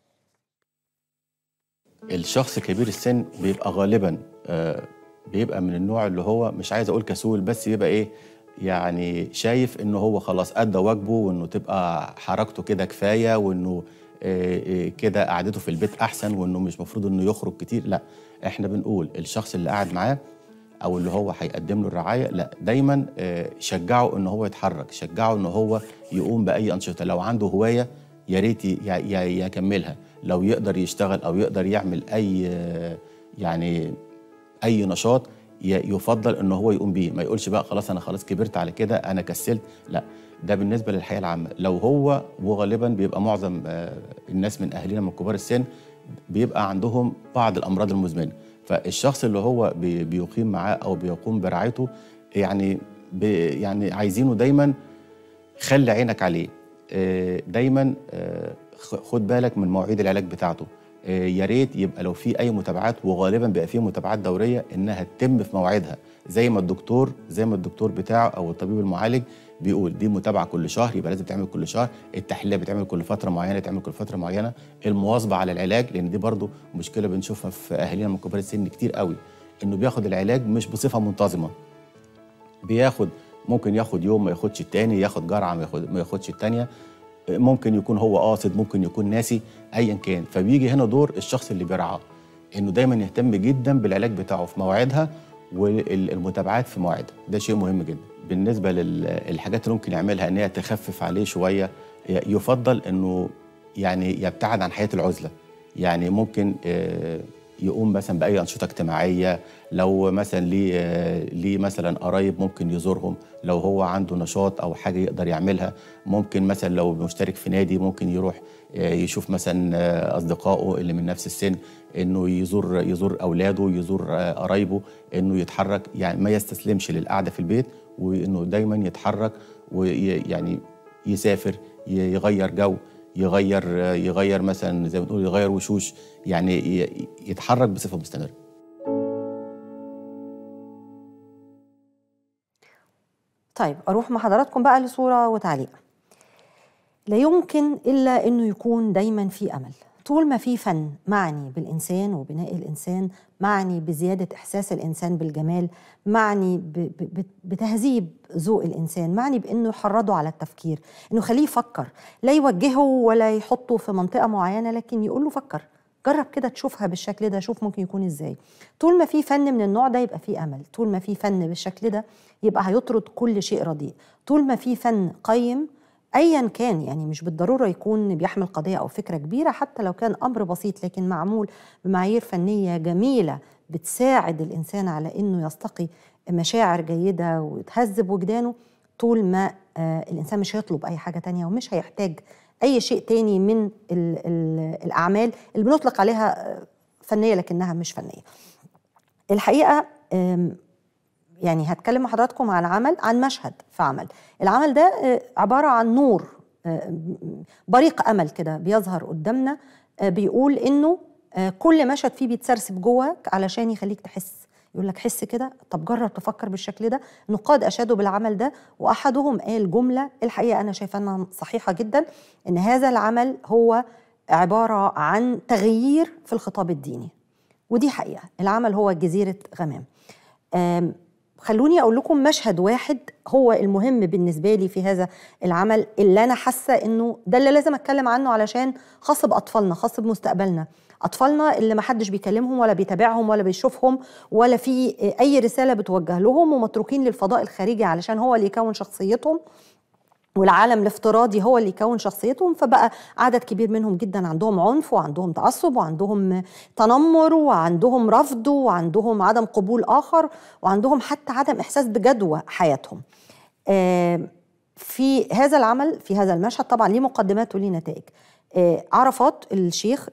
Speaker 9: الشخص كبير السن بيبقى غالبا آه، بيبقى من النوع اللي هو مش عايز اقول كسول بس يبقى ايه يعني شايف انه هو خلاص ادى واجبه وانه تبقى حركته كده كفايه وانه آه، آه، كده قعدته في البيت احسن وانه مش مفروض انه يخرج كتير لا احنا بنقول الشخص اللي قاعد معاه او اللي هو هيقدم له الرعايه لا دايما آه، شجعه ان هو يتحرك شجعه ان هو يقوم باي انشطه لو عنده هوايه يا ريت ي- ي- يكملها لو يقدر يشتغل او يقدر يعمل اي آه، يعني اي نشاط ي- يفضل ان هو يقوم بيه ما يقولش بقى خلاص انا خلاص كبرت على كده انا كسلت لا ده بالنسبه للحياه العامه لو هو وغالبا بيبقى معظم آه، الناس من اهالينا من كبار السن بيبقى عندهم بعض الامراض المزمنه فالشخص اللي هو بي- بيقيم معاه او بيقوم برعايته يعني بي يعني عايزينه دايما خلي عينك عليه آه، دايما آه، خ- خد بالك من مواعيد العلاج بتاعته آه، يا ريت يبقى لو في اي متابعات وغالبا بيبقى في متابعات دوريه انها تتم في مواعيدها زي ما الدكتور زي ما الدكتور بتاعه او الطبيب المعالج بيقول دي متابعه كل شهر يبقى لازم تعمل كل شهر التحليل بتعمل كل فتره معينه تعمل كل فتره معينه المواظبه على العلاج لان دي برضو مشكله بنشوفها في اهالينا من كبار السن كتير قوي انه بياخد العلاج مش بصفه منتظمه بياخد ممكن ياخد يوم ما ياخدش التاني ياخد جرعه ما ياخد ما ياخدش التانيه ممكن يكون هو قاصد ممكن يكون ناسي ايا كان فبيجي هنا دور الشخص اللي بيرعاه انه دايما يهتم جدا بالعلاج بتاعه في مواعيدها والمتابعات في مواعيدها ده شيء مهم جدا بالنسبه للحاجات اللي ممكن يعملها ان هي تخفف عليه شويه يفضل انه يعني يبتعد عن حياه العزله يعني ممكن آه، يقوم مثلا باي انشطه اجتماعيه لو مثلا ليه آه، ليه مثلا قرايب ممكن يزورهم لو هو عنده نشاط او حاجه يقدر يعملها ممكن مثلا لو مشترك في نادي ممكن يروح آه، يشوف مثلا آه، اصدقائه اللي من نفس السن انه يزور يزور اولاده يزور آه، قرايبه انه يتحرك يعني ما يستسلمش للقعده في البيت وانه دايما يتحرك ويعني يسافر ي- يغير جو يغير يغير مثلا زي ما بنقول يغير وشوش يعني ي- يتحرك بصفه مستمره
Speaker 1: طيب اروح مع حضراتكم بقى لصوره وتعليق لا يمكن الا انه يكون دايما في امل طول ما في فن معني بالانسان وبناء الانسان معني بزياده احساس الانسان بالجمال معني ب- ب- ب- بتهذيب ذوق الانسان معني بانه يحرضه على التفكير انه يخليه يفكر لا يوجهه ولا يحطه في منطقه معينه لكن يقول له فكر جرب كده تشوفها بالشكل ده شوف ممكن يكون ازاي طول ما في فن من النوع ده يبقى في امل طول ما في فن بالشكل ده يبقى هيطرد كل شيء رديء طول ما في فن قيم ايا كان يعني مش بالضروره يكون بيحمل قضيه او فكره كبيره حتى لو كان امر بسيط لكن معمول بمعايير فنيه جميله بتساعد الانسان على انه يستقي مشاعر جيده وتهذب وجدانه طول ما آه الانسان مش هيطلب اي حاجه تانية ومش هيحتاج اي شيء تاني من ال ال الاعمال اللي بنطلق عليها آه، فنيه لكنها مش فنيه الحقيقه آم، يعني هتكلم مع حضراتكم عن عمل عن مشهد في عمل العمل ده آه، عبارة عن نور آه، بريق أمل كده بيظهر قدامنا آه، بيقول إنه آه، كل مشهد فيه بيتسرسب جواك علشان يخليك تحس يقول لك حس كده طب جرب تفكر بالشكل ده نقاد أشادوا بالعمل ده وأحدهم قال جملة الحقيقة أنا شايفة أنها صحيحة جدا إن هذا العمل هو عبارة عن تغيير في الخطاب الديني ودي حقيقة العمل هو جزيرة غمام آم، خلوني اقول لكم مشهد واحد هو المهم بالنسبه لي في هذا العمل اللي انا حاسه انه ده اللي لازم اتكلم عنه علشان خاص باطفالنا خاص بمستقبلنا اطفالنا اللي ما حدش بيكلمهم ولا بيتابعهم ولا بيشوفهم ولا في اي رساله بتوجه لهم ومتروكين للفضاء الخارجي علشان هو اللي يكون شخصيتهم والعالم الافتراضي هو اللي يكون شخصيتهم فبقى عدد كبير منهم جدا عندهم عنف وعندهم تعصب وعندهم تنمر وعندهم رفض وعندهم عدم قبول اخر وعندهم حتى عدم احساس بجدوى حياتهم. آه، في هذا العمل في هذا المشهد طبعا ليه مقدمات وليه نتائج. آه، عرفات الشيخ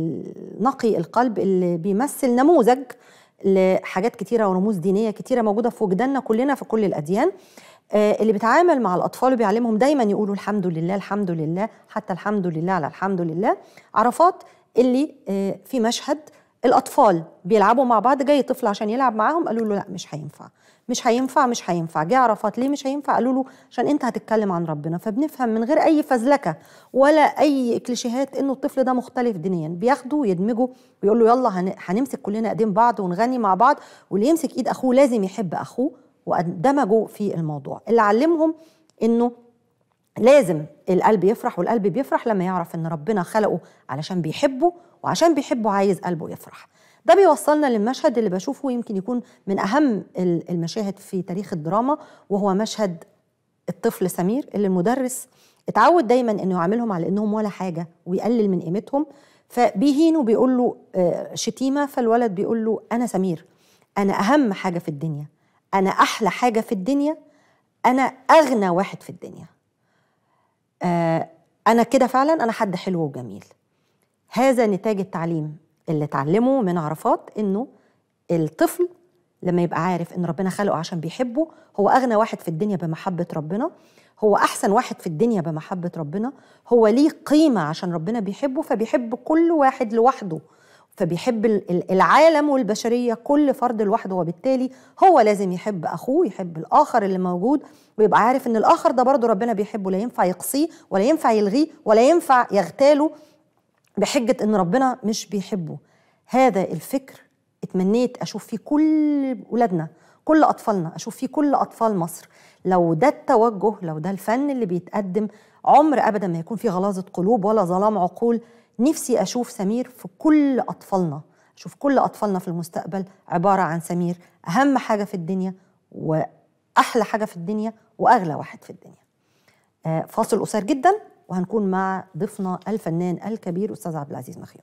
Speaker 1: النقي القلب اللي بيمثل نموذج لحاجات كتيره ورموز دينيه كتيره موجوده في وجداننا كلنا في كل الاديان. آه، اللي بيتعامل مع الاطفال وبيعلمهم دايما يقولوا الحمد لله الحمد لله حتى الحمد لله على الحمد لله عرفات اللي آه، في مشهد الاطفال بيلعبوا مع بعض جاي طفل عشان يلعب معاهم قالوا له لا مش هينفع مش هينفع مش هينفع جه عرفات ليه مش هينفع قالوا له عشان انت هتتكلم عن ربنا فبنفهم من غير اي فزلكه ولا اي كليشيهات انه الطفل ده مختلف دينيا بياخده ويدمجه ويقول له يلا هن- هنمسك كلنا ايدين بعض ونغني مع بعض واللي يمسك ايد اخوه لازم يحب اخوه واندمجوا في الموضوع اللي علمهم انه لازم القلب يفرح والقلب بيفرح لما يعرف ان ربنا خلقه علشان بيحبه وعشان بيحبه عايز قلبه يفرح ده بيوصلنا للمشهد اللي بشوفه يمكن يكون من اهم ال- المشاهد في تاريخ الدراما وهو مشهد الطفل سمير اللي المدرس اتعود دايما انه يعاملهم على انهم ولا حاجه ويقلل من قيمتهم فبيهينه بيقول له آه، شتيمه فالولد بيقول له انا سمير انا اهم حاجه في الدنيا انا احلى حاجه في الدنيا انا اغنى واحد في الدنيا آه، انا كده فعلا انا حد حلو وجميل هذا نتاج التعليم اللي اتعلمه من عرفات انه الطفل لما يبقى عارف ان ربنا خلقه عشان بيحبه هو اغنى واحد في الدنيا بمحبه ربنا هو احسن واحد في الدنيا بمحبه ربنا هو ليه قيمه عشان ربنا بيحبه فبيحب كل واحد لوحده فبيحب ال- ال- العالم والبشريه كل فرد لوحده وبالتالي هو لازم يحب اخوه يحب الاخر اللي موجود ويبقى عارف ان الاخر ده برضه ربنا بيحبه لا ينفع يقصيه ولا ينفع يلغيه ولا ينفع يغتاله بحجه ان ربنا مش بيحبه هذا الفكر اتمنيت اشوف فيه كل ولادنا كل اطفالنا اشوف فيه كل اطفال مصر لو ده التوجه لو ده الفن اللي بيتقدم عمر ابدا ما يكون فيه غلاظه قلوب ولا ظلام عقول نفسي اشوف سمير في كل اطفالنا اشوف كل اطفالنا في المستقبل عباره عن سمير اهم حاجه في الدنيا واحلى حاجه في الدنيا واغلى واحد في الدنيا آه، فاصل قصير جدا وهنكون مع ضيفنا الفنان الكبير استاذ عبد العزيز مخيون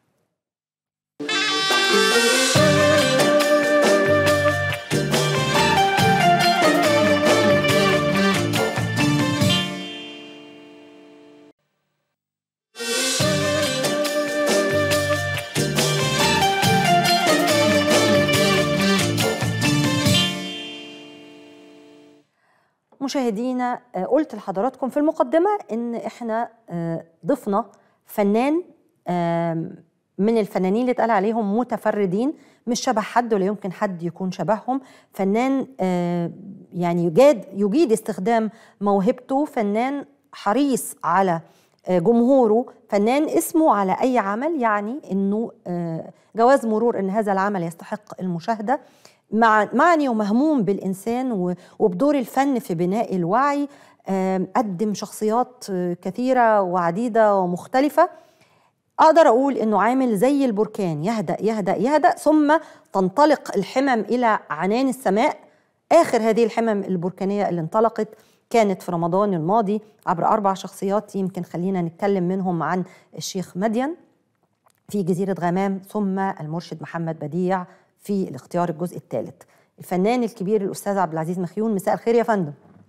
Speaker 1: مشاهدينا آه، قلت لحضراتكم في المقدمة إن إحنا آه، ضفنا فنان آم، من الفنانين اللي اتقال عليهم متفردين مش شبه حد ولا يمكن حد يكون شبههم فنان آه، يعني يجاد يجيد استخدام موهبته فنان حريص على آه، جمهوره فنان اسمه على أي عمل يعني إنه آه، جواز مرور إن هذا العمل يستحق المشاهدة مع معني ومهموم بالإنسان و- وبدور الفن في بناء الوعي آم، قدم شخصيات آه، كثيرة وعديدة ومختلفة أقدر أقول إنه عامل زي البركان يهدأ يهدأ يهدأ ثم تنطلق الحمم إلى عنان السماء آخر هذه الحمم البركانية اللي انطلقت كانت في رمضان الماضي عبر أربع شخصيات يمكن خلينا نتكلم منهم عن الشيخ مدين في جزيرة غمام ثم المرشد محمد بديع في الاختيار الجزء الثالث الفنان الكبير الأستاذ عبد العزيز مخيون مساء الخير يا فندم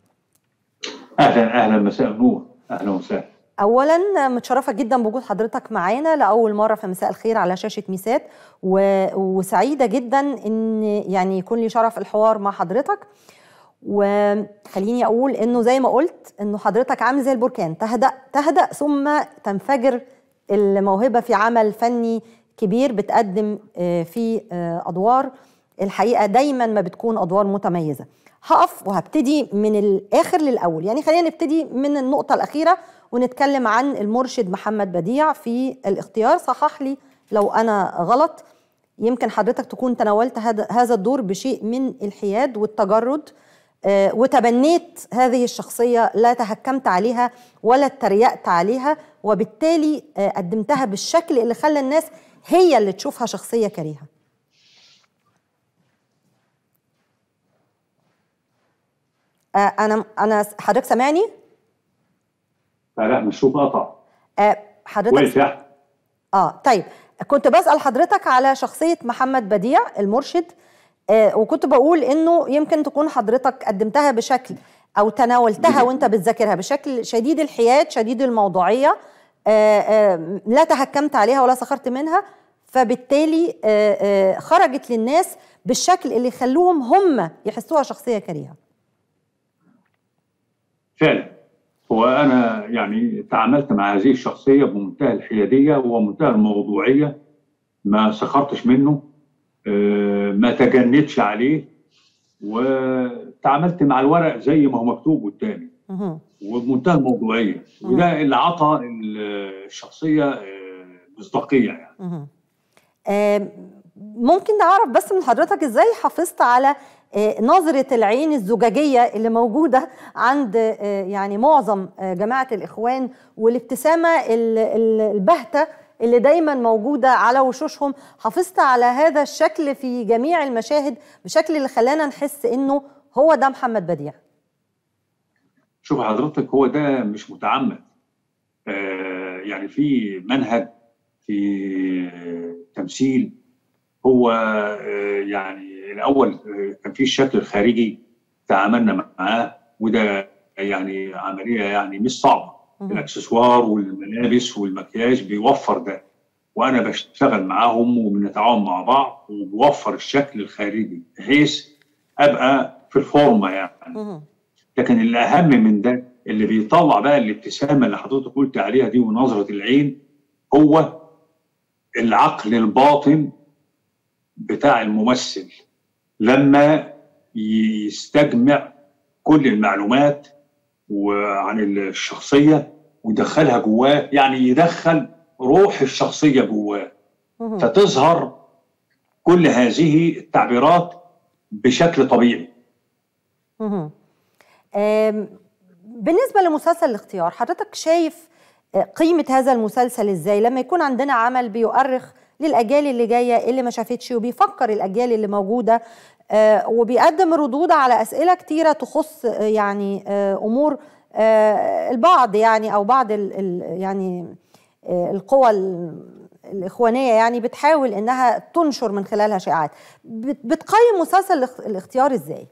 Speaker 10: اهلا اهلا مساء النور اهلا وسهلا
Speaker 1: اولا متشرفه جدا بوجود حضرتك معانا لاول مره في مساء الخير على شاشه ميسات و... وسعيده جدا ان يعني يكون لي شرف الحوار مع حضرتك وخليني اقول انه زي ما قلت انه حضرتك عامل زي البركان تهدأ تهدأ ثم تنفجر الموهبه في عمل فني كبير بتقدم آه، فيه آه، ادوار الحقيقه دايما ما بتكون ادوار متميزه هقف وهبتدي من الاخر للاول يعني خلينا نبتدي من النقطه الاخيره ونتكلم عن المرشد محمد بديع في الاختيار صحح لي لو انا غلط يمكن حضرتك تكون تناولت هذا هذا الدور بشيء من الحياد والتجرد آه، وتبنيت هذه الشخصية لا تهكمت عليها ولا اتريقت عليها وبالتالي آه، قدمتها بالشكل اللي خلى الناس هي اللي تشوفها شخصية كريهة آه، أنا أنا حضرتك سامعني؟
Speaker 10: لا لا مش شوف قطع
Speaker 1: آه، حضرتك
Speaker 10: وقف يا أحمد.
Speaker 1: اه طيب كنت بسأل حضرتك على شخصية محمد بديع المرشد آه وكنت بقول انه يمكن تكون حضرتك قدمتها بشكل او تناولتها وانت بتذاكرها بشكل شديد الحياد شديد الموضوعية آه آه لا تهكمت عليها ولا سخرت منها فبالتالي آه آه خرجت للناس بالشكل اللي يخلوهم هم يحسوها شخصية كريهة
Speaker 10: فعلا وانا يعني تعاملت مع هذه الشخصيه بمنتهى الحياديه ومنتهى الموضوعيه ما سخرتش منه آه، ما تجنتش عليه وتعاملت مع الورق زي ما هو مكتوب قدامي
Speaker 1: مهم.
Speaker 10: وبمنتهى الموضوعيه وده اللي عطى الشخصيه آه، مصداقيه يعني
Speaker 1: مهم. آم، ممكن نعرف بس من حضرتك ازاي حافظت على آه، نظرة العين الزجاجية اللي موجودة عند آه، يعني معظم آه، جماعة الإخوان والابتسامة ال- ال- البهتة اللي دايما موجودة على وشوشهم حافظت على هذا الشكل في جميع المشاهد بشكل اللي خلانا نحس إنه هو ده محمد بديع
Speaker 10: شوف حضرتك هو ده مش متعمد آه يعني في منهج في تمثيل هو آه يعني الاول آه، كان في الشكل الخارجي تعاملنا معاه وده يعني عمليه يعني مش صعبه الاكسسوار والملابس والمكياج بيوفر ده وانا بشتغل معاهم وبنتعاون مع بعض وبوفر الشكل الخارجي بحيث ابقى في الفورمه يعني
Speaker 1: مهم.
Speaker 10: لكن الاهم من ده اللي بيطلع بقى الابتسامه اللي حضرتك قلت عليها دي ونظره العين هو العقل الباطن بتاع الممثل لما يستجمع كل المعلومات وعن الشخصيه ويدخلها جواه يعني يدخل روح الشخصيه جواه
Speaker 1: مهم.
Speaker 10: فتظهر كل هذه التعبيرات بشكل طبيعي
Speaker 1: مهم. آم، بالنسبة لمسلسل الاختيار حضرتك شايف آه، قيمة هذا المسلسل ازاي لما يكون عندنا عمل بيؤرخ للأجيال اللي جاية اللي ما شافتش وبيفكر الأجيال اللي موجودة آه، وبيقدم ردود على أسئلة كتيرة تخص آه، يعني آه، أمور آه، البعض يعني أو بعض ال ال يعني آه، القوى ال- الإخوانية يعني بتحاول إنها تنشر من خلالها شائعات بت- بتقيم مسلسل الاخ- الاختيار ازاي؟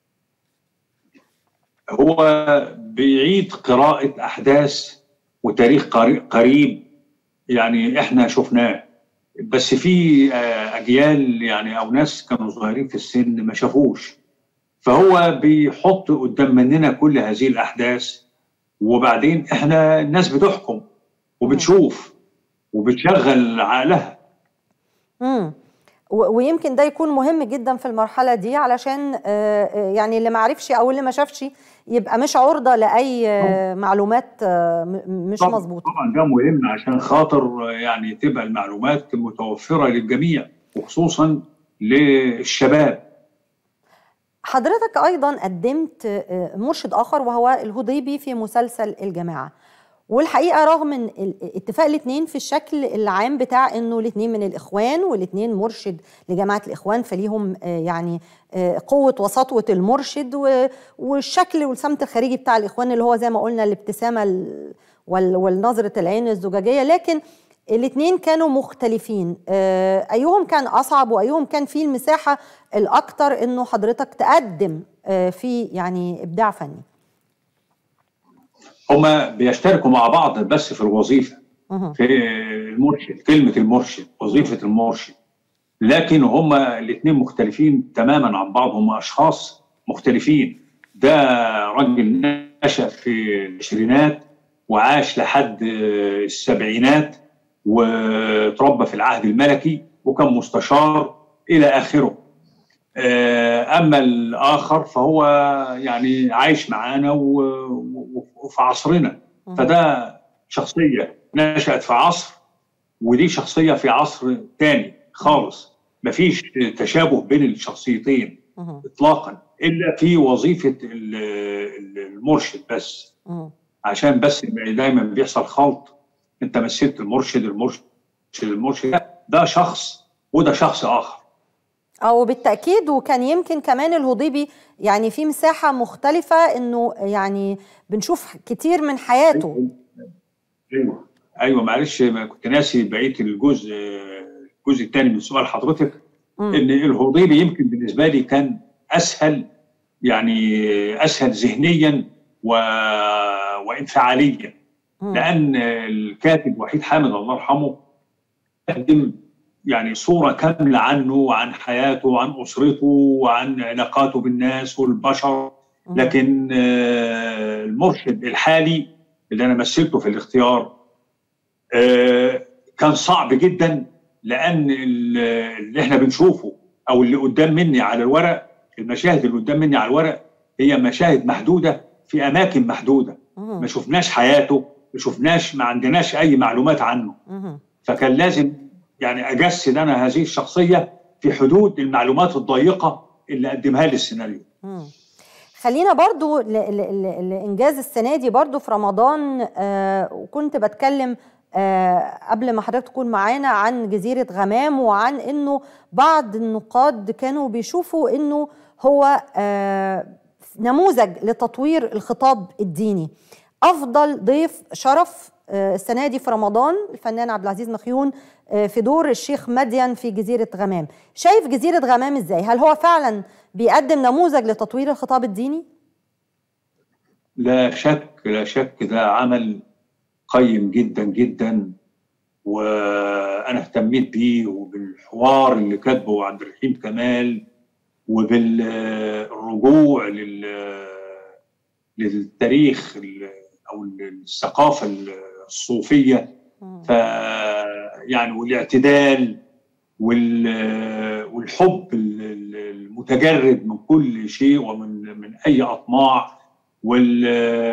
Speaker 10: هو بيعيد قراءة أحداث وتاريخ قري- قريب يعني إحنا شفناه بس في آه، أجيال يعني أو ناس كانوا صغيرين في السن ما شافوش فهو بيحط قدام مننا كل هذه الأحداث وبعدين إحنا الناس بتحكم وبتشوف وبتشغل عقلها
Speaker 1: امم و- ويمكن ده يكون مهم جدا في المرحله دي علشان آه، آه، يعني اللي ما عرفش او اللي ما شافش يبقى مش عرضه لاي آه، معلومات آه، م- مش
Speaker 10: طبعاً-
Speaker 1: مظبوطه
Speaker 10: طبعا ده مهم عشان خاطر يعني تبقى المعلومات متوفرة للجميع وخصوصا للشباب
Speaker 1: حضرتك ايضا قدمت آه، مرشد اخر وهو الهضيبي في مسلسل الجماعه والحقيقه رغم ان ال- اتفاق الاثنين في الشكل العام بتاع انه الاثنين من الاخوان والاثنين مرشد لجماعه الاخوان فليهم آه، يعني آه، قوه وسطوه المرشد و- والشكل والسمت الخارجي بتاع الاخوان اللي هو زي ما قلنا الابتسامه ال- وال- والنظره العين الزجاجيه لكن الاثنين كانوا مختلفين آه، ايهم كان اصعب وايهم كان فيه المساحه الاكثر انه حضرتك تقدم آه، في يعني ابداع فني
Speaker 10: هما بيشتركوا مع بعض بس في الوظيفة
Speaker 1: مهم.
Speaker 10: في المرشد كلمة المرشد وظيفة المرشد لكن هما الاثنين مختلفين تماما عن بعض هما أشخاص مختلفين ده راجل نشأ في العشرينات وعاش لحد السبعينات وتربى في العهد الملكي وكان مستشار إلى آخره آه، أما الآخر فهو يعني عايش معانا و- و- وفي عصرنا فده شخصية نشأت في عصر ودي شخصية في عصر تاني خالص مفيش تشابه بين الشخصيتين
Speaker 1: مهم.
Speaker 10: إطلاقا إلا في وظيفة ال- ال- المرشد بس
Speaker 1: مهم.
Speaker 10: عشان بس دايما بيحصل خلط انت مثلت المرشد المرشد المرشد لا، ده شخص وده شخص اخر
Speaker 1: او بالتاكيد وكان يمكن كمان الهضيبي يعني في مساحه مختلفه انه يعني بنشوف كتير من حياته
Speaker 10: ايوه ايوه معلش ما كنت ناسي بقيه الجزء الجزء الثاني من سؤال حضرتك
Speaker 1: مم.
Speaker 10: ان الهضيبي يمكن بالنسبه لي كان اسهل يعني اسهل ذهنيا و... وانفعاليا
Speaker 1: مم.
Speaker 10: لان الكاتب وحيد حامد الله يرحمه قدم يعني صوره كامله عنه وعن حياته وعن اسرته وعن علاقاته بالناس والبشر لكن آه، المرشد الحالي اللي انا مثلته في الاختيار آه، كان صعب جدا لان ال- اللي احنا بنشوفه او اللي قدام مني على الورق المشاهد اللي قدام مني على الورق هي مشاهد محدوده في اماكن محدوده
Speaker 1: مهم.
Speaker 10: ما شفناش حياته ما شفناش ما عندناش اي معلومات عنه
Speaker 1: مهم.
Speaker 10: فكان لازم يعني اجسد انا هذه الشخصيه في حدود المعلومات الضيقه اللي قدمها لي السيناريو
Speaker 1: مم. خلينا برضو ل- ل- ل- لإنجاز السنة دي برضو في رمضان آه وكنت بتكلم آه قبل ما حضرتك تكون معانا عن جزيرة غمام وعن إنه بعض النقاد كانوا بيشوفوا إنه هو آه نموذج لتطوير الخطاب الديني أفضل ضيف شرف آه السنة دي في رمضان الفنان عبد العزيز مخيون آه في دور الشيخ مدين في جزيرة غمام شايف جزيرة غمام إزاي؟ هل هو فعلا بيقدم نموذج لتطوير الخطاب الديني؟
Speaker 10: لا شك لا شك ده عمل قيم جدا جدا وانا اهتميت بيه وبالحوار اللي كاتبه عبد الرحيم كمال وبالرجوع لل للتاريخ ال- او الثقافه الصوفيه ف يعني والاعتدال وال- والحب ال- ال- المتجرد من كل شيء ومن من اي اطماع وال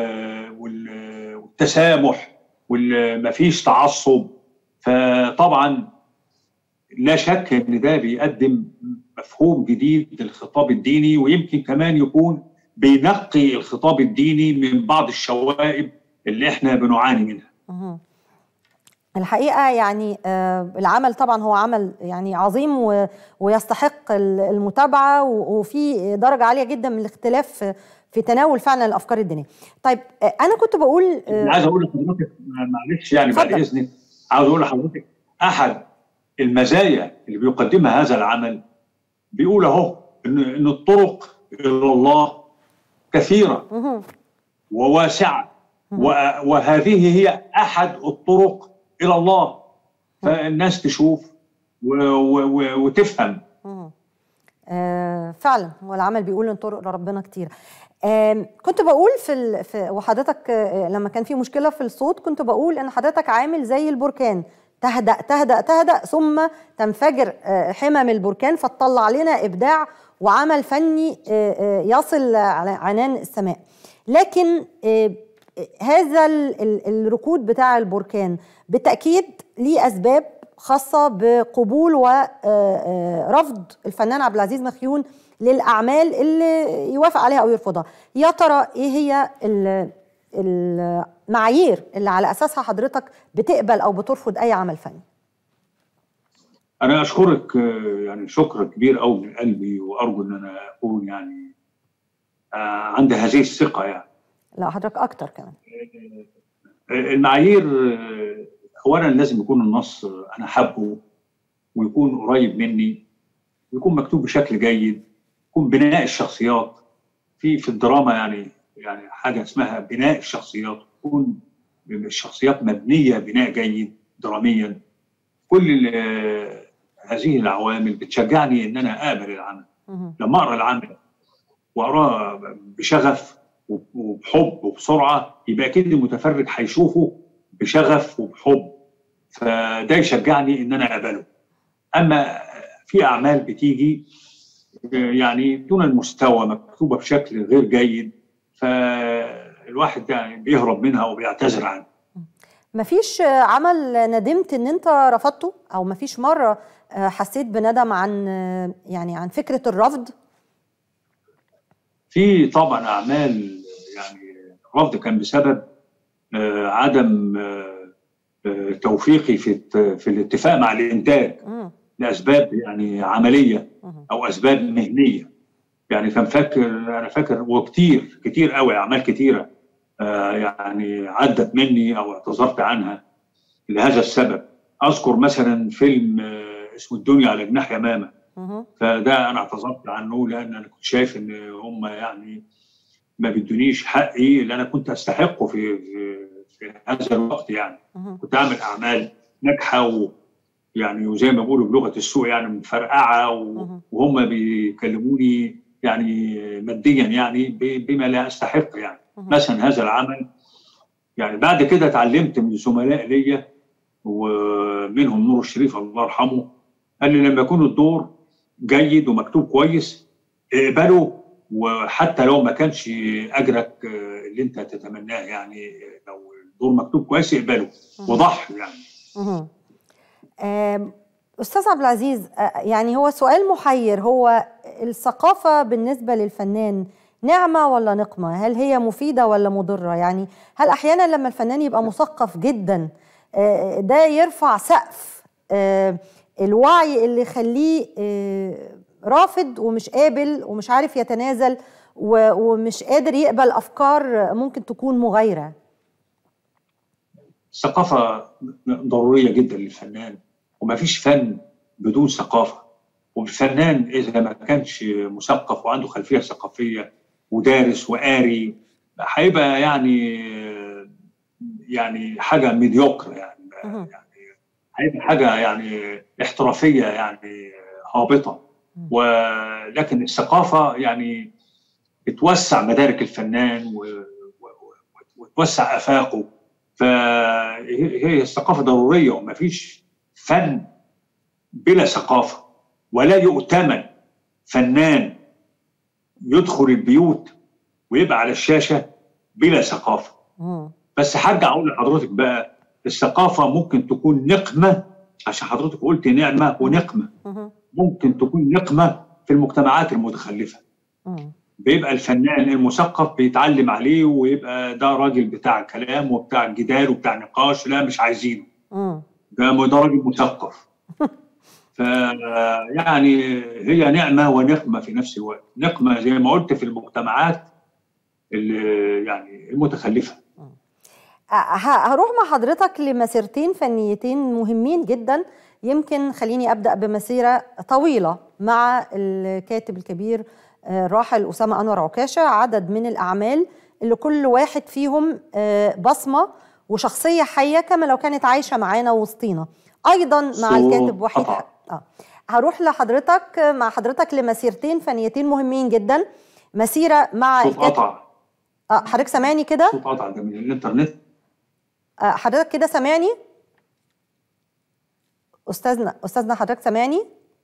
Speaker 10: وال- والتسامح والمفيش تعصب فطبعا لا شك ان ده بيقدم مفهوم جديد للخطاب الديني ويمكن كمان يكون بينقي الخطاب الديني من بعض الشوائب اللي احنا بنعاني منها
Speaker 1: مهم. الحقيقة يعني آه، العمل طبعا هو عمل يعني عظيم و- ويستحق ال- المتابعة و- وفي درجة عالية جدا من الاختلاف في- في تناول فعلا الأفكار الدينية طيب آه، أنا كنت بقول آه،
Speaker 10: انا عايز اقول لحضرتك معلش يعني بعد
Speaker 1: اتفضل.
Speaker 10: اذنك عاوز اقول لحضرتك احد المزايا اللي بيقدمها هذا العمل بيقول اهو ان ان الطرق الى الله كثيره
Speaker 1: مهم.
Speaker 10: وواسعه و- وهذه هي احد الطرق الى الله فالناس تشوف و- و- و- وتفهم
Speaker 1: مم. آه فعلا هو العمل بيقول ان طرق لربنا كتير آم، كنت بقول في, ال... في وحضرتك آه، لما كان في مشكله في الصوت كنت بقول ان حضرتك عامل زي البركان تهدأ تهدأ تهدأ ثم تنفجر آه، حمم البركان فتطلع لنا ابداع وعمل فني آه، آه، يصل على عنان السماء لكن آه، هذا ال- ال- الركود بتاع البركان بالتأكيد ليه أسباب خاصة بقبول ورفض الفنان عبد العزيز مخيون للأعمال اللي يوافق عليها أو يرفضها يا ترى إيه هي ال- المعايير اللي على أساسها حضرتك بتقبل أو بترفض أي عمل فني
Speaker 10: انا اشكرك آه، يعني شكر كبير قوي من قلبي وارجو ان انا اكون يعني آه، عندي هذه الثقه يعني
Speaker 1: لا حضرتك أكتر كمان
Speaker 10: المعايير آه، اولا لازم يكون النص آه، انا حابه ويكون قريب مني ويكون مكتوب بشكل جيد يكون بناء الشخصيات في في الدراما يعني يعني حاجه اسمها بناء الشخصيات تكون الشخصيات مبنيه بناء جيد دراميا كل ال- هذه العوامل بتشجعني ان انا اقبل العمل
Speaker 1: مهم.
Speaker 10: لما اقرا العمل واقراه بشغف وبحب وبسرعه يبقى اكيد المتفرج هيشوفه بشغف وبحب فده يشجعني ان انا اقبله اما في اعمال بتيجي يعني دون المستوى مكتوبه بشكل غير جيد فالواحد يعني بيهرب منها وبيعتذر عنها
Speaker 1: مفيش آه، عمل ندمت ان انت رفضته او مفيش مره آه، حسيت بندم عن آه، يعني عن فكره الرفض
Speaker 10: في طبعا اعمال يعني الرفض كان بسبب آه، عدم آه، آه، توفيقي في الت- في الاتفاق مع الانتاج
Speaker 1: مم.
Speaker 10: لاسباب يعني عمليه
Speaker 1: مهم.
Speaker 10: او اسباب مهنيه يعني كان فاكر انا فاكر وكتير كتير قوي اعمال كتيره آه، يعني عدت مني او اعتذرت عنها لهذا السبب اذكر مثلا فيلم آه، اسمه الدنيا على جناح يمامه
Speaker 1: مهم.
Speaker 10: فده انا اعتذرت عنه لان انا كنت شايف ان هم يعني ما بيدونيش حقي اللي انا كنت استحقه في في, في هذا الوقت يعني
Speaker 1: مهم.
Speaker 10: كنت اعمل اعمال ناجحه و يعني وزي ما بيقولوا بلغه السوق يعني مفرقعه و-
Speaker 1: مهم.
Speaker 10: وهم بيكلموني يعني ماديا يعني ب- بما لا استحق يعني مثلا هذا العمل يعني بعد كده اتعلمت من زملاء ليا ومنهم نور الشريف الله يرحمه قال لي لما يكون الدور جيد ومكتوب كويس اقبله وحتى لو ما كانش اجرك آه، اللي انت تتمناه يعني لو الدور مكتوب كويس اقبله وضحي يعني
Speaker 1: مهم. آم، أستاذ عبد العزيز آه، يعني هو سؤال محير هو الثقافة بالنسبة للفنان نعمة ولا نقمة؟ هل هي مفيدة ولا مضرة؟ يعني هل أحيانا لما الفنان يبقى مثقف جدا آه، ده يرفع سقف آه، الوعي اللي يخليه آه، رافض ومش قابل ومش عارف يتنازل و- ومش قادر يقبل أفكار ممكن تكون مغايرة
Speaker 10: الثقافة ضرورية جدا للفنان وما فيش فن بدون ثقافة والفنان إذا ما كانش مثقف وعنده خلفية ثقافية ودارس وقاري هيبقى يعني يعني حاجة ميديوكر يعني
Speaker 1: مهم.
Speaker 10: هيبقى حاجة يعني احترافية يعني هابطة ولكن الثقافة يعني بتوسع مدارك الفنان و- و- و- وتوسع آفاقه فهي هي الثقافة ضرورية وما فيش فن بلا ثقافة ولا يؤتمن فنان يدخل البيوت ويبقى على الشاشة بلا ثقافة
Speaker 1: مم.
Speaker 10: بس هرجع اقول لحضرتك بقى الثقافه ممكن تكون نقمه عشان حضرتك قلت نعمه ونقمه
Speaker 1: مهم.
Speaker 10: ممكن تكون نقمه في المجتمعات المتخلفه
Speaker 1: مم.
Speaker 10: بيبقى الفنان المثقف بيتعلم عليه ويبقى ده راجل بتاع كلام وبتاع جدال وبتاع نقاش لا مش عايزينه
Speaker 1: مم.
Speaker 10: ده ده راجل مثقف ف يعني هي نعمه ونقمه في نفس الوقت نقمه زي ما قلت في المجتمعات اللي يعني المتخلفه
Speaker 1: ه- هروح مع حضرتك لمسيرتين فنيتين مهمين جدا يمكن خليني ابدا بمسيره طويله مع الكاتب الكبير آه، الراحل اسامه انور عكاشه عدد من الاعمال اللي كل واحد فيهم آه، بصمه وشخصيه حيه كما لو كانت عايشه معانا وسطينا ايضا مع
Speaker 10: صوت
Speaker 1: الكاتب وحيد
Speaker 10: قطع.
Speaker 1: اه هروح لحضرتك آه، مع حضرتك لمسيرتين فنيتين مهمين جدا مسيره مع
Speaker 10: صوت
Speaker 1: الكاتب
Speaker 10: قطع
Speaker 1: آه، حضرتك سامعني كده
Speaker 10: صوت قطع ده من الانترنت
Speaker 1: آه، حضرتك كده سامعني استاذنا استاذنا حضرتك سامعني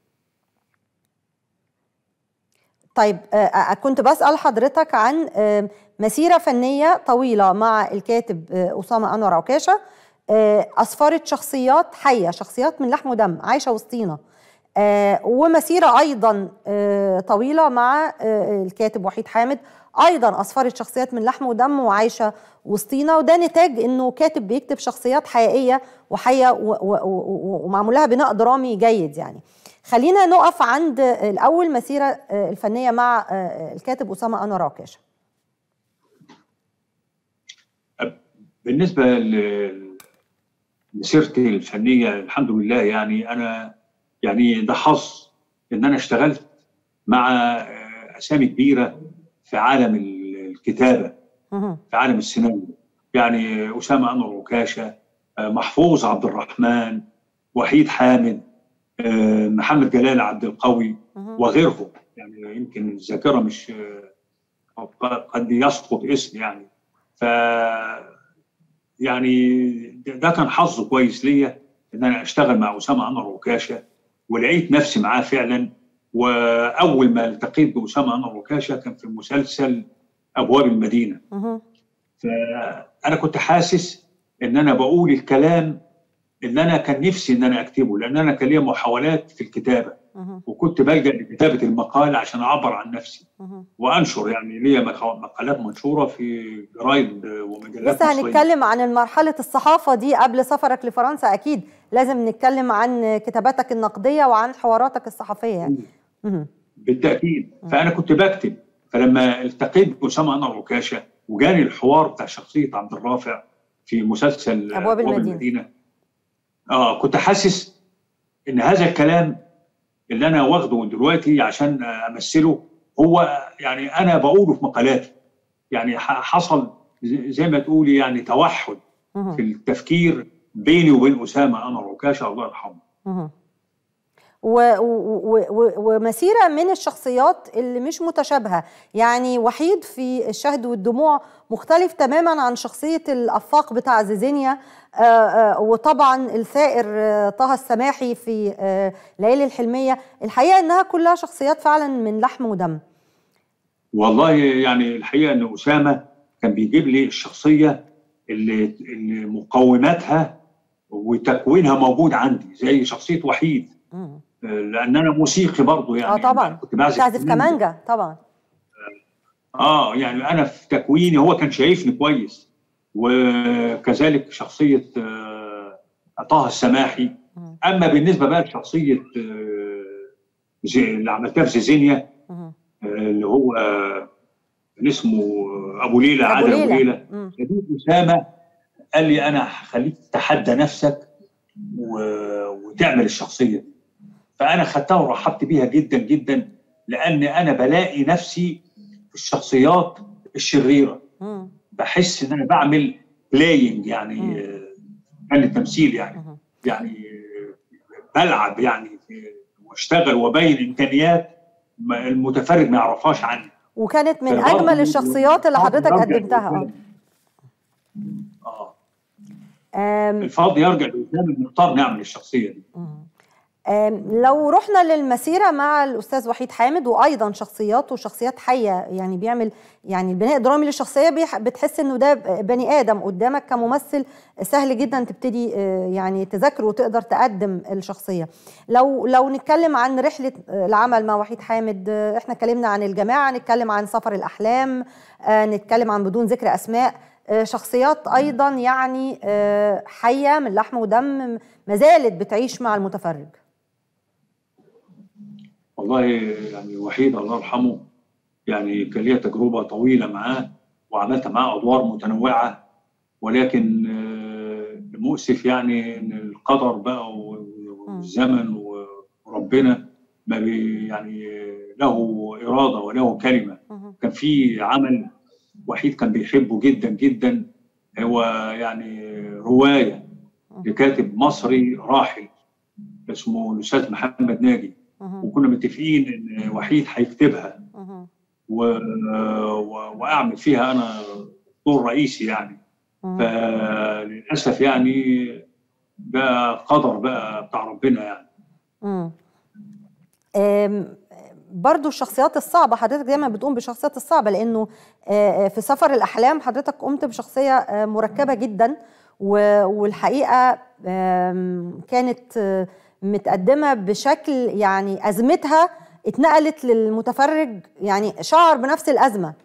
Speaker 1: طيب آه، آه، كنت بسأل حضرتك عن آه، مسيرة فنية طويلة مع الكاتب آه، أسامة أنور عكاشة آه، أسفرت شخصيات حية شخصيات من لحم ودم عايشة وسطينا آه، ومسيرة أيضا آه، طويلة مع آه، الكاتب وحيد حامد أيضا أسفرت شخصيات من لحم ودم وعايشة وسطينا وده نتاج إنه كاتب بيكتب شخصيات حقيقية وحية و- و- و- ومعمول لها بناء درامي جيد يعني خلينا نقف عند الأول مسيرة آه، الفنية مع آه، الكاتب أسامة أنور عكاشة
Speaker 10: بالنسبه ل- لسيرتي الفنيه الحمد لله يعني انا يعني ده حظ ان انا اشتغلت مع آه، اسامي كبيره في عالم ال- الكتابه
Speaker 1: مهم.
Speaker 10: في عالم السينما يعني اسامه انور عكاشه آه، محفوظ عبد الرحمن وحيد حامد آه، محمد جلال عبد القوي
Speaker 1: مهم.
Speaker 10: وغيرهم يعني يمكن الذاكره مش آه، قد يسقط اسم يعني ف يعني ده ده كان حظ كويس ليا ان انا اشتغل مع اسامه انور وكاشه ولقيت نفسي معاه فعلا واول ما التقيت باسامه انور وكاشه كان في مسلسل ابواب المدينه
Speaker 1: مهم.
Speaker 10: فانا كنت حاسس ان انا بقول الكلام اللي انا كان نفسي ان انا اكتبه لان انا كان ليا محاولات في الكتابه
Speaker 1: مهم.
Speaker 10: وكنت بلجا لكتابه المقال عشان اعبر عن نفسي
Speaker 1: مهم.
Speaker 10: وانشر يعني ليا مق- مقالات منشوره في جرايد ومجلات
Speaker 1: لسه
Speaker 10: مصرية.
Speaker 1: هنتكلم عن مرحلة الصحافة دي قبل سفرك لفرنسا أكيد لازم نتكلم عن كتاباتك النقدية وعن حواراتك الصحفية يعني مهم.
Speaker 10: بالتاكيد فانا كنت بكتب فلما التقيت باسامه انور عكاشه وجاني الحوار بتاع شخصيه عبد الرافع في مسلسل
Speaker 1: أبواب المدينة.
Speaker 10: اه كنت حاسس ان هذا الكلام اللي انا واخده دلوقتي عشان امثله هو يعني انا بقوله في مقالاتي يعني ح- حصل زي زي ما تقولي يعني توحد في
Speaker 1: مهم.
Speaker 10: التفكير بيني وبين اسامه انور عكاشه الله يرحمه
Speaker 1: مهم. و و و ومسيره من الشخصيات اللي مش متشابهه يعني وحيد في الشهد والدموع مختلف تماما عن شخصيه الافاق بتاع زيزينيا آه، آه، وطبعا الثائر آه، طه السماحي في آه، ليالي الحلميه الحقيقه انها كلها شخصيات فعلا من لحم ودم
Speaker 10: والله يعني الحقيقه ان اسامه كان بيجيب لي الشخصيه اللي اللي مقوماتها وتكوينها موجود عندي زي شخصيه وحيد
Speaker 1: مم.
Speaker 10: آه، لان انا موسيقي برضه يعني
Speaker 1: اه طبعا
Speaker 10: كنت بعزف
Speaker 1: تعزف كمانجا طبعا
Speaker 10: اه يعني انا في تكويني هو كان شايفني كويس وكذلك شخصيه آه، طه السماحي
Speaker 1: مم.
Speaker 10: اما بالنسبه بقى لشخصيه آه، زي اللي عملتها في زيزينيا
Speaker 1: مم.
Speaker 10: آه، اللي هو آه، كان اسمه آه، ابو ليلى
Speaker 1: أبو
Speaker 10: عادل ابو
Speaker 1: ليلى.
Speaker 10: ليلى
Speaker 1: مم.
Speaker 10: جديد اسامه قال لي انا هخليك تتحدى نفسك و... وتعمل الشخصيه دي فانا خدتها ورحبت بيها جدا جدا لان انا بلاقي نفسي في الشخصيات الشريره
Speaker 1: مم.
Speaker 10: بحس ان انا بعمل بلاينج يعني
Speaker 1: مم.
Speaker 10: آه، كان التمثيل يعني
Speaker 1: مم.
Speaker 10: يعني آه، بلعب يعني آه، واشتغل وابين امكانيات ما- المتفرج ما يعرفهاش عني
Speaker 1: وكانت من
Speaker 10: فبرضه
Speaker 1: اجمل الشخصيات اللي حضرتك
Speaker 10: يرجع
Speaker 1: قدمتها اه
Speaker 10: لقدام. اه
Speaker 1: آم،
Speaker 10: الفاضي يرجع لقدام بنختار نعمل الشخصيه دي
Speaker 1: مم. آم، لو رحنا للمسيره مع الاستاذ وحيد حامد وايضا شخصياته شخصيات حيه يعني بيعمل يعني البناء الدرامي للشخصيه بيح- بتحس انه ده بني ادم قدامك كممثل سهل جدا تبتدي آه، يعني تذاكره وتقدر تقدم الشخصيه لو لو نتكلم عن رحله آه، العمل مع وحيد حامد آه، احنا اتكلمنا عن الجماعه نتكلم عن سفر الاحلام آه، نتكلم عن بدون ذكر اسماء آه، شخصيات ايضا يعني آه، حيه من لحم ودم ما زالت بتعيش مع المتفرج
Speaker 10: والله يعني وحيد الله يرحمه يعني كان ليا تجربه طويله معاه وعملت معاه ادوار متنوعه ولكن آه، المؤسف يعني ان القدر بقى و- والزمن وربنا ما بي يعني له اراده وله كلمه
Speaker 1: مهم.
Speaker 10: كان في عمل وحيد كان بيحبه جدا جدا هو يعني روايه لكاتب مصري راحل اسمه الاستاذ محمد ناجي
Speaker 1: مهم.
Speaker 10: وكنا متفقين ان وحيد هيكتبها
Speaker 1: مهم.
Speaker 10: و... و... واعمل فيها انا دور رئيسي يعني
Speaker 1: مهم.
Speaker 10: فللاسف يعني ده قدر بقى بتاع ربنا يعني
Speaker 1: مم. آم، برضو الشخصيات الصعبة حضرتك دايما بتقوم بالشخصيات الصعبة لأنه آه، في سفر الأحلام حضرتك قمت بشخصية آه، مركبة جدا و- والحقيقة آم، كانت آه، متقدمة بشكل يعني أزمتها اتنقلت للمتفرج يعني شعر بنفس الأزمة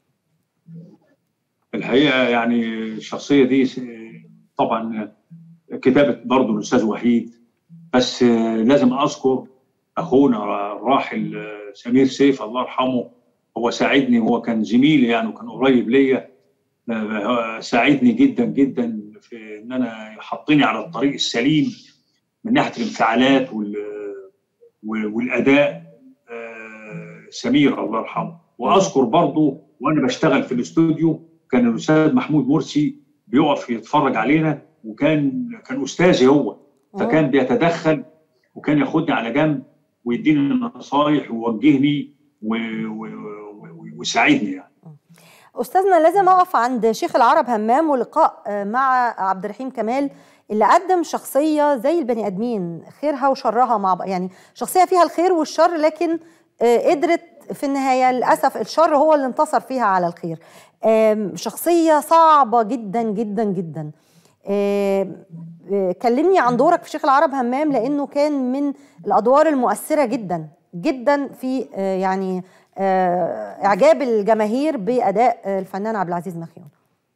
Speaker 10: الحقيقه يعني الشخصيه دي س- طبعا كتابه برضه الاستاذ وحيد بس لازم اذكر اخونا الراحل سمير سيف الله يرحمه هو ساعدني هو كان زميلي يعني وكان قريب ليا آه، ساعدني جدا جدا في ان انا حطني على الطريق السليم من ناحيه الانفعالات وال والاداء آه، سمير الله يرحمه واذكر برضه وانا بشتغل في الاستوديو كان الاستاذ محمود مرسي بيقف يتفرج علينا وكان كان استاذي هو فكان بيتدخل وكان ياخدني على جنب ويديني نصايح ويوجهني و- و- و- ويساعدني يعني
Speaker 1: أستاذنا لازم أقف عند شيخ العرب همام ولقاء آه، مع عبد الرحيم كمال اللي قدم شخصية زي البني آدمين خيرها وشرها مع بعض يعني شخصية فيها الخير والشر لكن آه، قدرت في النهاية للأسف الشر هو اللي انتصر فيها على الخير آم، شخصية صعبة جدا جدا جدا آم، آه، كلمني عن دورك في شيخ العرب همام لأنه كان من الأدوار المؤثرة جدا جدا في آه، يعني آه، إعجاب الجماهير بأداء آه، الفنان عبد العزيز مخيون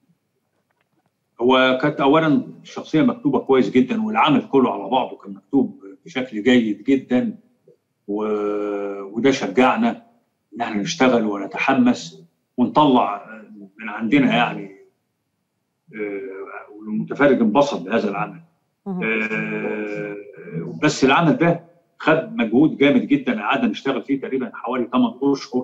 Speaker 10: هو كانت اولا الشخصيه مكتوبه كويس جدا والعمل كله على بعضه كان مكتوب بشكل جيد جدا و... وده شجعنا ان احنا نشتغل ونتحمس ونطلع من عندنا يعني آه، والمتفرج انبسط بهذا العمل آه، بس العمل ده خد مجهود جامد جدا قعدنا نشتغل فيه تقريبا حوالي 8 اشهر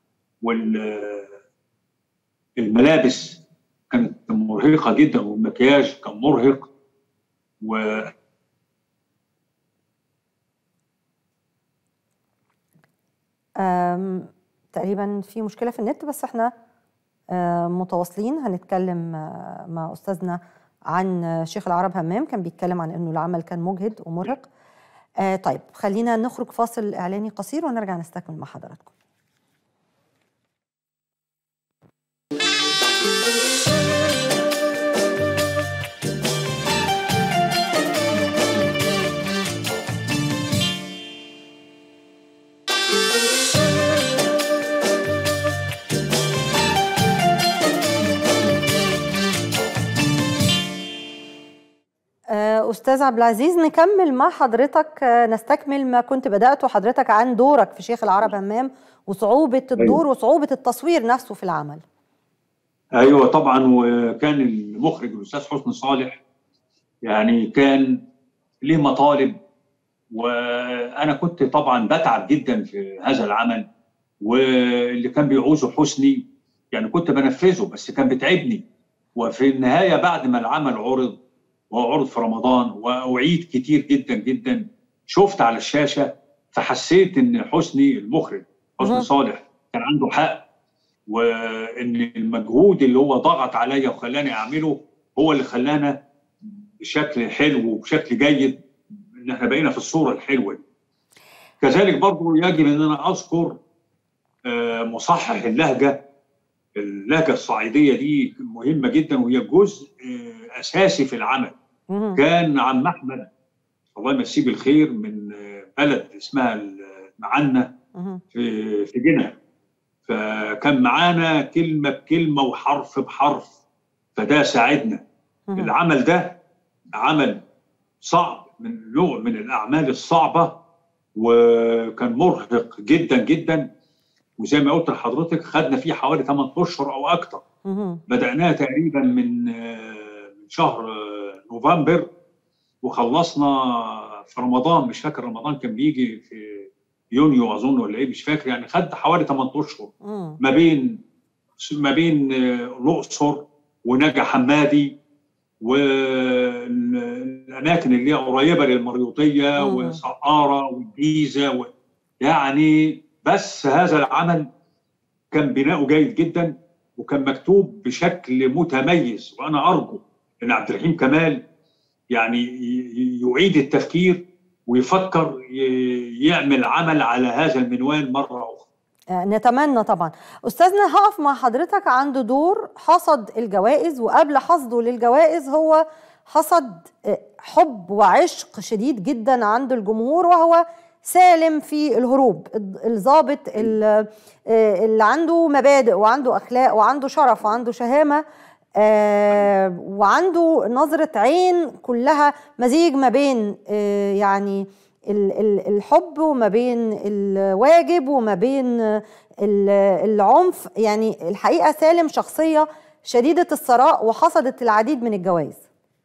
Speaker 10: والملابس كانت مرهقه جدا والمكياج كان مرهق و
Speaker 1: آم، تقريبا في مشكله في النت بس احنا آه، متواصلين هنتكلم آه، مع استاذنا عن آه، شيخ العرب همام كان بيتكلم عن انه العمل كان مجهد ومرهق آه، طيب خلينا نخرج فاصل اعلاني قصير ونرجع نستكمل مع حضراتكم آه، أستاذ عبد العزيز نكمل مع حضرتك آه، نستكمل ما كنت بدأته حضرتك عن دورك في شيخ العرب همام وصعوبة الدور وصعوبة التصوير نفسه في العمل
Speaker 10: ايوه طبعا وكان المخرج الاستاذ حسني صالح يعني كان ليه مطالب وانا كنت طبعا بتعب جدا في هذا العمل واللي كان بيعوزه حسني يعني كنت بنفذه بس كان بيتعبني وفي النهايه بعد ما العمل عرض وهو عرض في رمضان واعيد كتير جدا جدا شفت على الشاشه فحسيت ان حسني المخرج حسني
Speaker 1: مهم.
Speaker 10: صالح كان عنده حق وان المجهود اللي هو ضغط عليا وخلاني اعمله هو اللي خلانا بشكل حلو وبشكل جيد ان احنا بقينا في الصوره الحلوه دي. كذلك برضو يجب ان انا اذكر آه، مصحح اللهجه اللهجه الصعيديه دي مهمه جدا وهي جزء آه، اساسي في العمل
Speaker 1: مهم.
Speaker 10: كان عم احمد الله يمسيه بالخير من آه، بلد اسمها المعنه
Speaker 1: مهم.
Speaker 10: في في جنة فكان معانا كلمه بكلمه وحرف بحرف فده ساعدنا
Speaker 1: مهم.
Speaker 10: العمل ده عمل صعب من نوع من الاعمال الصعبه وكان مرهق جدا جدا وزي ما قلت لحضرتك خدنا فيه حوالي 8 اشهر او اكتر
Speaker 1: مهم.
Speaker 10: بدأناه تقريبا من آه، من شهر آه، نوفمبر وخلصنا في رمضان مش فاكر رمضان كان بيجي في يونيو اظن ولا ايه مش فاكر يعني خد حوالي 8 اشهر
Speaker 1: مم.
Speaker 10: ما بين ما بين آه، الاقصر ونجا حمادي والاماكن اللي هي قريبه للمريوطيه
Speaker 1: مم.
Speaker 10: وسقاره والجيزه و... يعني بس هذا العمل كان بناؤه جيد جدا وكان مكتوب بشكل متميز وانا ارجو ان عبد الرحيم كمال يعني ي- يعيد التفكير ويفكر ي- يعمل عمل على هذا المنوال مره اخرى
Speaker 1: آه، نتمنى طبعا استاذنا هقف مع حضرتك عنده دور حصد الجوائز وقبل حصده للجوائز هو حصد آه، حب وعشق شديد جدا عند الجمهور وهو سالم في الهروب الض- الضابط ال- آه، اللي عنده مبادئ وعنده اخلاق وعنده شرف وعنده شهامه آه، وعنده نظره عين كلها مزيج ما بين آه، يعني ال- ال- الحب وما بين الواجب وما بين ال- العنف يعني الحقيقه سالم شخصيه شديده الثراء وحصدت العديد من الجوائز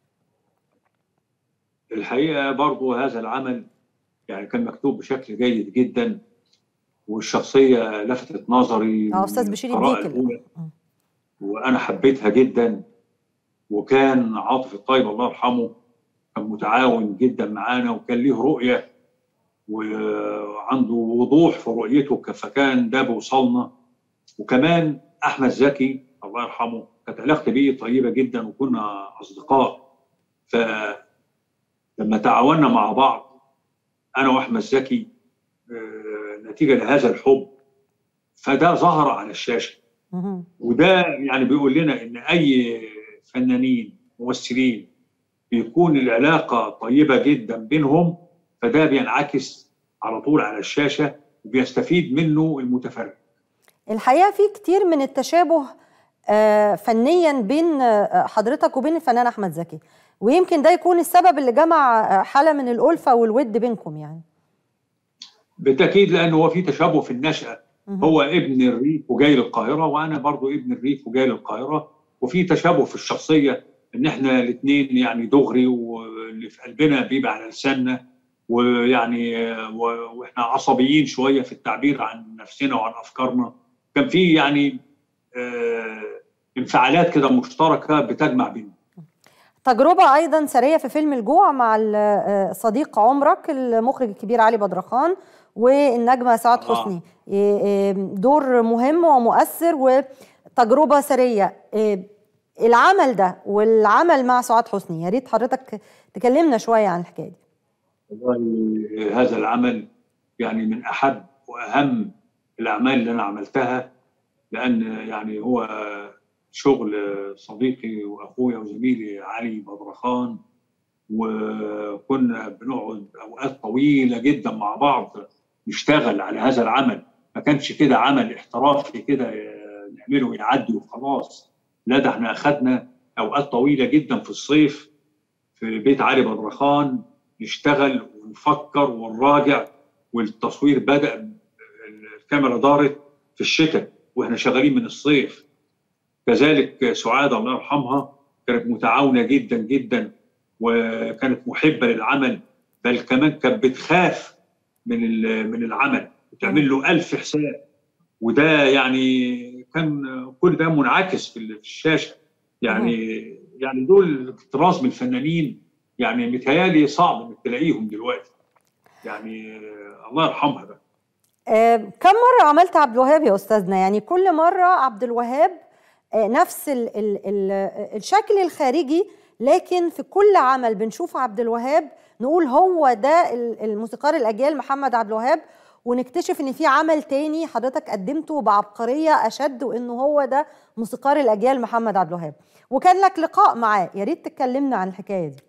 Speaker 10: الحقيقه برضو هذا العمل يعني كان مكتوب بشكل جيد جدا والشخصيه لفتت نظري
Speaker 1: اه استاذ
Speaker 10: من
Speaker 1: بشير
Speaker 10: القراءة
Speaker 1: الديك
Speaker 10: الأولى. وانا حبيتها جدا وكان عاطف الطيب الله يرحمه كان متعاون جدا معانا وكان ليه رؤيه وعنده وضوح في رؤيته فكان ده بيوصلنا وكمان احمد زكي الله يرحمه كانت علاقتي بيه طيبه جدا وكنا اصدقاء فلما تعاوننا مع بعض انا واحمد زكي آه، نتيجه لهذا الحب فده ظهر على الشاشه
Speaker 1: مهم.
Speaker 10: وده يعني بيقول لنا ان اي فنانين ممثلين بيكون العلاقه طيبه جدا بينهم فده بينعكس على طول على الشاشه وبيستفيد منه المتفرج
Speaker 1: الحقيقه في كتير من التشابه آه، فنيا بين آه، حضرتك وبين الفنان احمد زكي ويمكن ده يكون السبب اللي جمع آه، حاله من الالفه والود بينكم يعني
Speaker 10: بالتاكيد لانه هو في تشابه في النشاه
Speaker 1: مهم.
Speaker 10: هو ابن الريف وجاي للقاهره وانا برضو ابن الريف وجاي للقاهره وفي تشابه في الشخصيه ان احنا الاثنين يعني دغري واللي في قلبنا بيبقى على لساننا ويعني آه، و- واحنا عصبيين شويه في التعبير عن نفسنا وعن افكارنا كان في يعني آه، انفعالات كده مشتركه بتجمع بيننا
Speaker 1: تجربة أيضا سرية في فيلم الجوع مع ال- آه، صديق عمرك المخرج الكبير علي بدرخان والنجمة سعاد
Speaker 10: آه.
Speaker 1: حسني إيه، إيه، دور مهم ومؤثر وتجربة سرية إيه، العمل ده والعمل مع سعاد حسني يا ريت حضرتك تكلمنا شوية عن الحكاية دي
Speaker 10: والله هذا العمل يعني من احب واهم الاعمال اللي انا عملتها لان يعني هو شغل صديقي واخويا وزميلي علي بدرخان وكنا بنقعد اوقات طويله جدا مع بعض نشتغل على هذا العمل ما كانش كده عمل احترافي كده نعمله ويعدي وخلاص لا ده احنا اخذنا اوقات طويله جدا في الصيف في بيت علي بدرخان نشتغل ونفكر ونراجع والتصوير بدا الكاميرا دارت في الشتاء واحنا شغالين من الصيف كذلك سعاد الله يرحمها كانت متعاونه جدا جدا وكانت محبه للعمل بل كمان كانت بتخاف من ال- من العمل وتعمل له ألف حساب وده يعني كان كل ده منعكس في ال- في الشاشه يعني يعني دول طراز من الفنانين يعني متهيألي صعب انك تلاقيهم دلوقتي يعني آه، الله يرحمها بقى
Speaker 1: آه، كم مرة عملت عبد الوهاب يا أستاذنا يعني كل مرة عبد الوهاب آه، نفس ال ال ال الشكل الخارجي لكن في كل عمل بنشوف عبد الوهاب نقول هو ده ال- الموسيقار الأجيال محمد عبد الوهاب ونكتشف ان في عمل تاني حضرتك قدمته بعبقرية أشد وانه هو ده موسيقار الأجيال محمد عبد الوهاب وكان لك لقاء معاه يا ريت تكلمنا عن الحكاية دي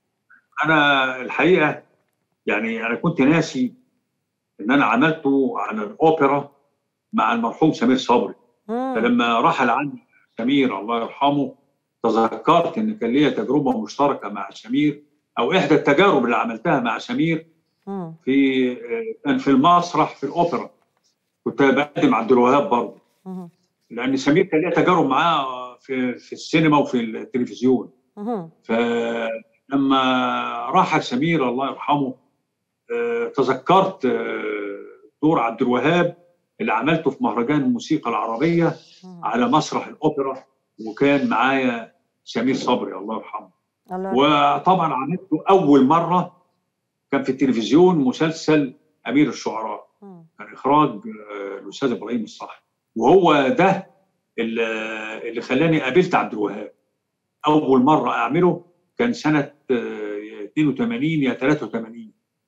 Speaker 10: انا الحقيقه يعني انا كنت ناسي ان انا عملته على الاوبرا مع المرحوم سمير صبري
Speaker 1: مم.
Speaker 10: فلما رحل عني سمير الله يرحمه تذكرت ان كان ليا تجربه مشتركه مع سمير او احدى التجارب اللي عملتها مع سمير
Speaker 1: مم.
Speaker 10: في كان في المسرح في الاوبرا كنت بقدم عبد الوهاب برضه
Speaker 1: مم.
Speaker 10: لان سمير كان ليا تجارب معاه في في السينما وفي التلفزيون
Speaker 1: مم.
Speaker 10: فلما راح سمير الله يرحمه آه، تذكرت آه، دور عبد الوهاب اللي عملته في مهرجان الموسيقى العربيه
Speaker 1: مم.
Speaker 10: على مسرح الاوبرا وكان معايا سمير صبري الله يرحمه
Speaker 1: الله يرحمه.
Speaker 10: وطبعا عملته اول مره كان في التلفزيون مسلسل امير الشعراء
Speaker 1: مم.
Speaker 10: كان اخراج آه، الاستاذ ابراهيم الصح وهو ده اللي اللي خلاني قابلت عبد الوهاب اول مره اعمله كان سنه آه، 82 يا 83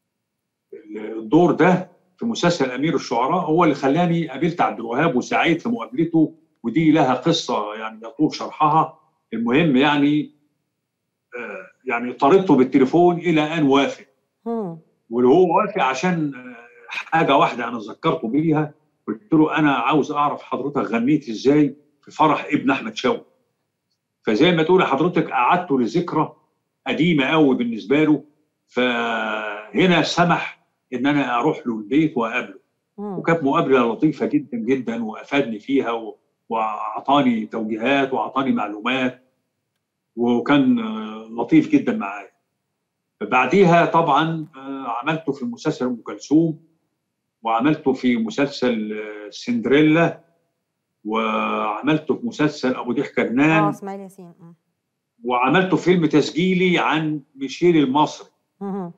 Speaker 10: الدور ده في مسلسل امير الشعراء هو اللي خلاني قابلت عبد الوهاب وسعيت في مقابلته ودي لها قصه يعني يطول شرحها المهم يعني آه، يعني طردته بالتليفون الى ان وافق
Speaker 1: مم.
Speaker 10: وهو وافق عشان آه، حاجه واحده انا ذكرته بيها قلت له انا عاوز اعرف حضرتك غنيت ازاي في فرح ابن احمد شوقي فزي ما تقول حضرتك قعدته لذكرى قديمه قوي بالنسبه له فهنا سمح ان انا اروح له البيت واقابله
Speaker 1: مم.
Speaker 10: وكانت مقابله لطيفه جدا جدا وافادني فيها و- واعطاني توجيهات واعطاني معلومات وكان آه، لطيف جدا معايا بعديها طبعا آه، عملته في مسلسل ام كلثوم وعملته في مسلسل آه، سندريلا وعملته في مسلسل ابو ضحكه
Speaker 1: اه
Speaker 10: جنان
Speaker 1: اسماعيل ياسين مم.
Speaker 10: وعملته فيلم تسجيلي عن ميشيل المصري
Speaker 1: مم.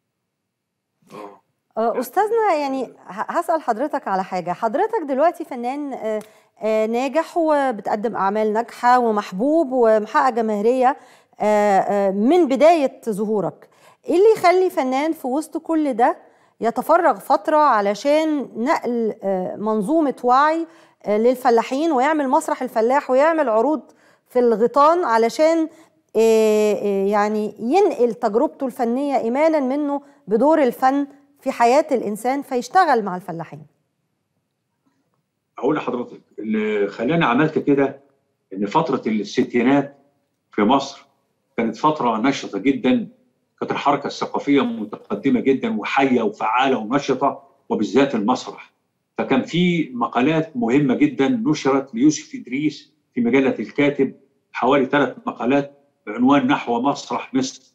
Speaker 1: آه، استاذنا يعني ه- هسال حضرتك على حاجه حضرتك دلوقتي فنان آه، آه، ناجح وبتقدم اعمال ناجحه ومحبوب ومحقق جماهيريه آه، آه، من بدايه ظهورك ايه اللي يخلي فنان في وسط كل ده يتفرغ فتره علشان نقل آه، منظومه وعي آه، للفلاحين ويعمل مسرح الفلاح ويعمل عروض في الغيطان علشان آه، آه، يعني ينقل تجربته الفنيه ايمانا منه بدور الفن في حياه الانسان فيشتغل مع الفلاحين
Speaker 10: اقول لحضرتك اللي خلاني عملت كده ان فتره الستينات في مصر كانت فتره نشطه جدا كانت الحركه الثقافيه متقدمه جدا وحيه وفعاله ونشطه وبالذات المسرح فكان في مقالات مهمه جدا نشرت ليوسف ادريس في مجله الكاتب حوالي ثلاث مقالات بعنوان نحو مسرح مصر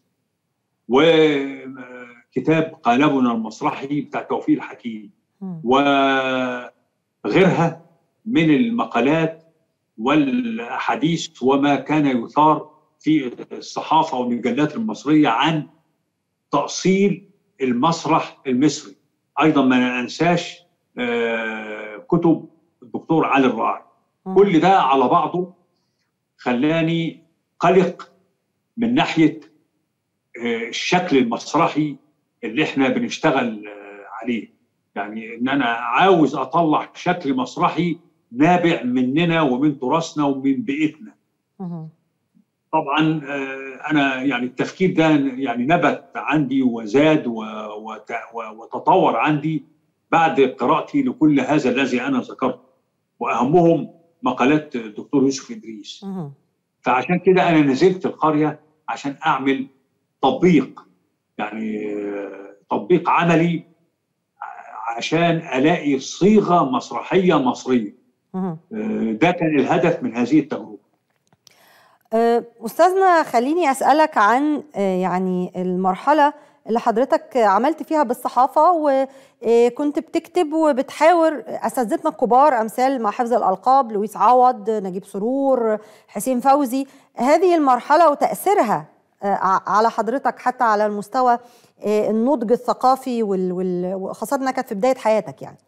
Speaker 10: وكتاب قالبنا المسرحي بتاع توفيق الحكيم
Speaker 1: مم.
Speaker 10: وغيرها من المقالات والاحاديث وما كان يثار في الصحافه والمجلات المصريه عن تاصيل المسرح المصري ايضا ما ننساش آه، كتب الدكتور علي الراعي كل ده على بعضه خلاني قلق من ناحيه آه، الشكل المسرحي اللي احنا بنشتغل آه، عليه يعني ان انا عاوز اطلع شكل مسرحي نابع مننا ومن تراثنا ومن بيئتنا
Speaker 1: مهم.
Speaker 10: طبعا آه، انا يعني التفكير ده يعني نبت عندي وزاد و- وت- و- وتطور عندي بعد قراءتي لكل هذا الذي انا ذكرته واهمهم مقالات الدكتور يوسف ادريس
Speaker 1: مهم.
Speaker 10: فعشان كده انا نزلت القريه عشان اعمل تطبيق يعني آه، تطبيق عملي ع- عشان الاقي صيغه مسرحيه مصريه
Speaker 1: مهم.
Speaker 10: آه، ده كان الهدف من هذه التجربه
Speaker 1: آه، أستاذنا خليني أسألك عن آه، يعني المرحلة اللي حضرتك عملت فيها بالصحافة وكنت بتكتب وبتحاور أساتذتنا الكبار أمثال مع حفظ الألقاب لويس عوض نجيب سرور حسين فوزي هذه المرحلة وتأثيرها آه، ع- على حضرتك حتى على المستوى آه، النضج الثقافي وال- وال- وخاصة إنها كانت في بداية حياتك يعني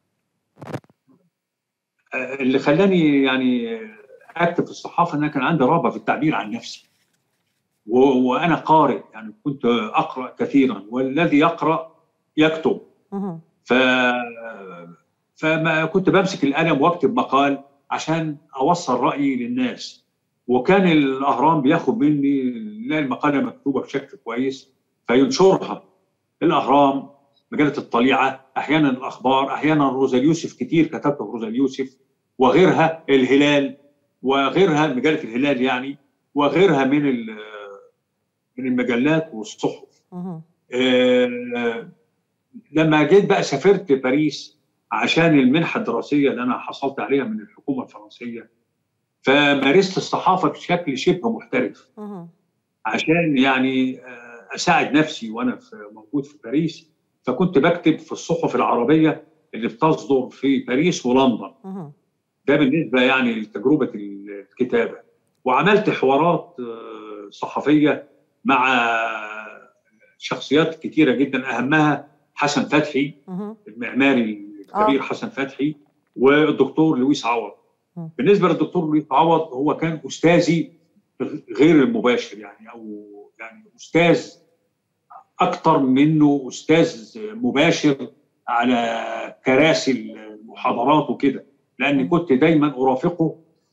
Speaker 10: اللي خلاني يعني اكتب في الصحافه ان أنا كان عندي رغبه في التعبير عن نفسي و- وانا قارئ يعني كنت اقرا كثيرا والذي يقرا يكتب
Speaker 1: مهم.
Speaker 10: ف فما كنت بمسك القلم واكتب مقال عشان اوصل رايي للناس وكان الاهرام بياخد مني لا المقاله مكتوبه بشكل كويس فينشرها الاهرام مجله الطليعه احيانا الاخبار احيانا روزا اليوسف كتير كتبت في روزا اليوسف وغيرها الهلال وغيرها مجله الهلال يعني وغيرها من ال- من المجلات والصحف
Speaker 1: مهم.
Speaker 10: آه، لما جيت بقى سافرت باريس عشان المنحه الدراسيه اللي انا حصلت عليها من الحكومه الفرنسيه فمارست الصحافه بشكل شبه محترف
Speaker 1: مهم.
Speaker 10: عشان يعني آه، اساعد نفسي وانا في موجود في باريس فكنت بكتب في الصحف العربيه اللي بتصدر في باريس ولندن
Speaker 1: مهم.
Speaker 10: ده بالنسبه يعني لتجربه الكتابه وعملت حوارات آه، صحفيه مع شخصيات كتيره جدا اهمها حسن فتحي
Speaker 1: مهم.
Speaker 10: المعماري الكبير
Speaker 1: آه.
Speaker 10: حسن فتحي والدكتور لويس عوض
Speaker 1: مم.
Speaker 10: بالنسبه للدكتور لويس عوض هو كان استاذي غير المباشر يعني او يعني استاذ اكتر منه استاذ مباشر على كراسي المحاضرات وكده لاني كنت دايما ارافقه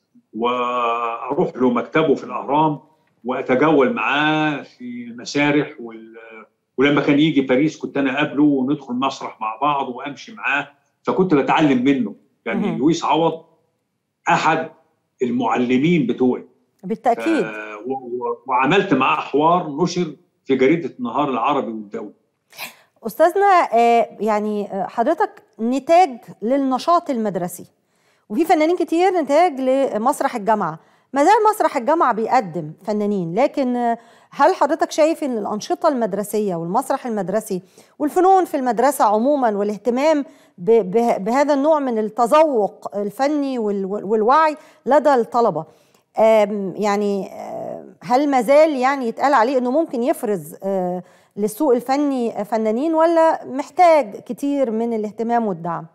Speaker 10: واروح له مكتبه في الاهرام واتجول معاه في المسارح وال... ولما كان يجي باريس كنت انا اقابله وندخل مسرح مع بعض وامشي معاه فكنت بتعلم منه يعني
Speaker 1: مهم.
Speaker 10: لويس عوض احد المعلمين بتوعي
Speaker 1: بالتأكيد
Speaker 10: آه، و- و- وعملت معاه حوار نشر في جريده النهار العربي والدولي
Speaker 1: استاذنا آه، يعني آه، حضرتك نتاج للنشاط المدرسي وفي فنانين كتير نتاج لمسرح الجامعه ما زال مسرح الجامعه بيقدم فنانين لكن آه، هل حضرتك شايف ان الانشطه المدرسيه والمسرح المدرسي والفنون في المدرسه عموما والاهتمام ب- به- بهذا النوع من التذوق الفني وال- وال- والوعي لدى الطلبه آم، يعني آم، هل ما زال يعني يتقال عليه انه ممكن يفرز آه، للسوق الفني فنانين ولا محتاج كتير من الاهتمام والدعم؟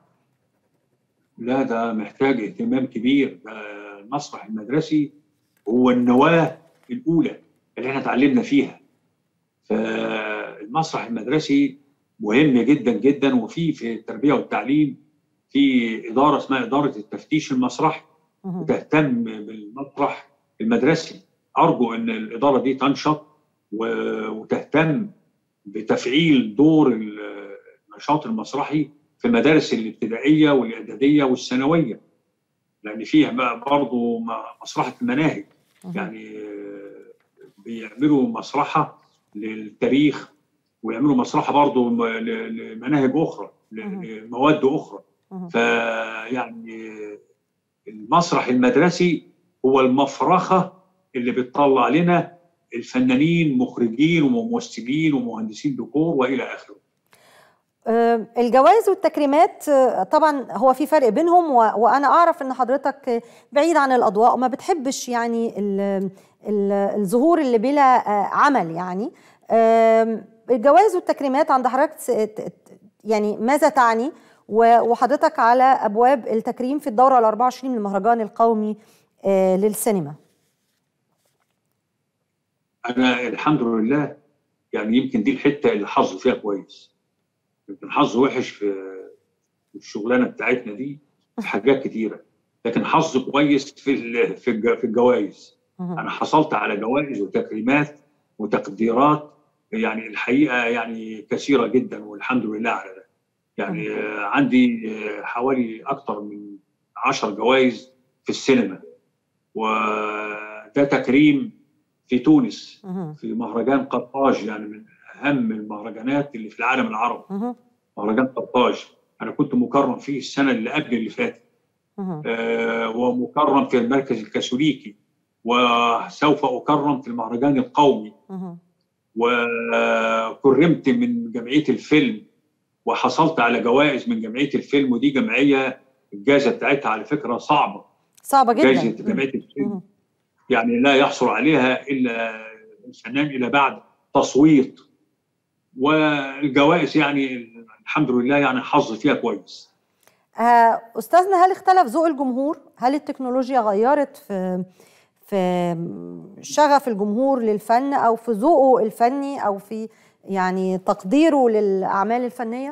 Speaker 10: لا ده محتاج اهتمام كبير ده المسرح المدرسي هو النواه الاولى اللي احنا اتعلمنا فيها فالمسرح المدرسي مهم جدا جدا وفي في التربيه والتعليم في اداره اسمها اداره التفتيش المسرحي
Speaker 1: مهم.
Speaker 10: تهتم بالمسرح المدرسي ارجو ان الاداره دي تنشط و- وتهتم بتفعيل دور ال- النشاط المسرحي في المدارس الابتدائيه والاعداديه والثانويه لان فيها بقى برضه م- مسرحه المناهج
Speaker 1: مهم.
Speaker 10: يعني آه، بيعملوا مسرحه للتاريخ ويعملوا مسرحه برضه م- ل- لمناهج اخرى ل-
Speaker 1: مهم.
Speaker 10: لمواد اخرى
Speaker 1: مهم.
Speaker 10: فيعني المسرح المدرسي هو المفرخه اللي بتطلع لنا الفنانين مخرجين وممثلين ومهندسين ديكور والى اخره
Speaker 1: آه، الجوائز والتكريمات آه، طبعا هو في فرق بينهم و- وانا اعرف ان حضرتك آه، بعيد عن الاضواء وما بتحبش يعني ال- ال- الظهور اللي بلا آه، عمل يعني آم، الجوائز والتكريمات عند حضرتك س- ت- ت- يعني ماذا تعني و- وحضرتك على ابواب التكريم في الدوره ال 24 من المهرجان القومي آه، للسينما
Speaker 10: انا الحمد لله يعني يمكن دي الحته اللي حظي فيها كويس يمكن حظي وحش في في الشغلانه بتاعتنا دي في حاجات كتيره لكن حظي كويس في ال- في الج- في الجوائز انا حصلت على جوائز وتكريمات وتقديرات يعني الحقيقه يعني كثيره جدا والحمد لله على ده يعني آه، عندي آه، حوالي اكثر من 10 جوائز في السينما وده تكريم في تونس
Speaker 1: مهم.
Speaker 10: في مهرجان قرطاج يعني من اهم المهرجانات اللي في العالم العربي
Speaker 1: مهم.
Speaker 10: مهرجان قرطاج انا كنت مكرم فيه السنه اللي قبل اللي فاتت
Speaker 1: مهم.
Speaker 10: آه، ومكرم في المركز الكاثوليكي وسوف اكرم في المهرجان القومي
Speaker 1: مهم.
Speaker 10: وكرمت من جمعيه الفيلم وحصلت على جوائز من جمعيه الفيلم ودي جمعيه الجائزه بتاعتها على فكره صعبه
Speaker 1: صعبه جدا
Speaker 10: جائزه جمعيه الفيلم
Speaker 1: مهم.
Speaker 10: يعني لا يحصل عليها الا الفنان الى بعد تصويت والجوائز يعني الحمد لله يعني حظي فيها كويس
Speaker 1: آه، استاذنا هل اختلف ذوق الجمهور؟ هل التكنولوجيا غيرت في في شغف الجمهور للفن او في ذوقه الفني او في يعني تقديره للاعمال الفنيه؟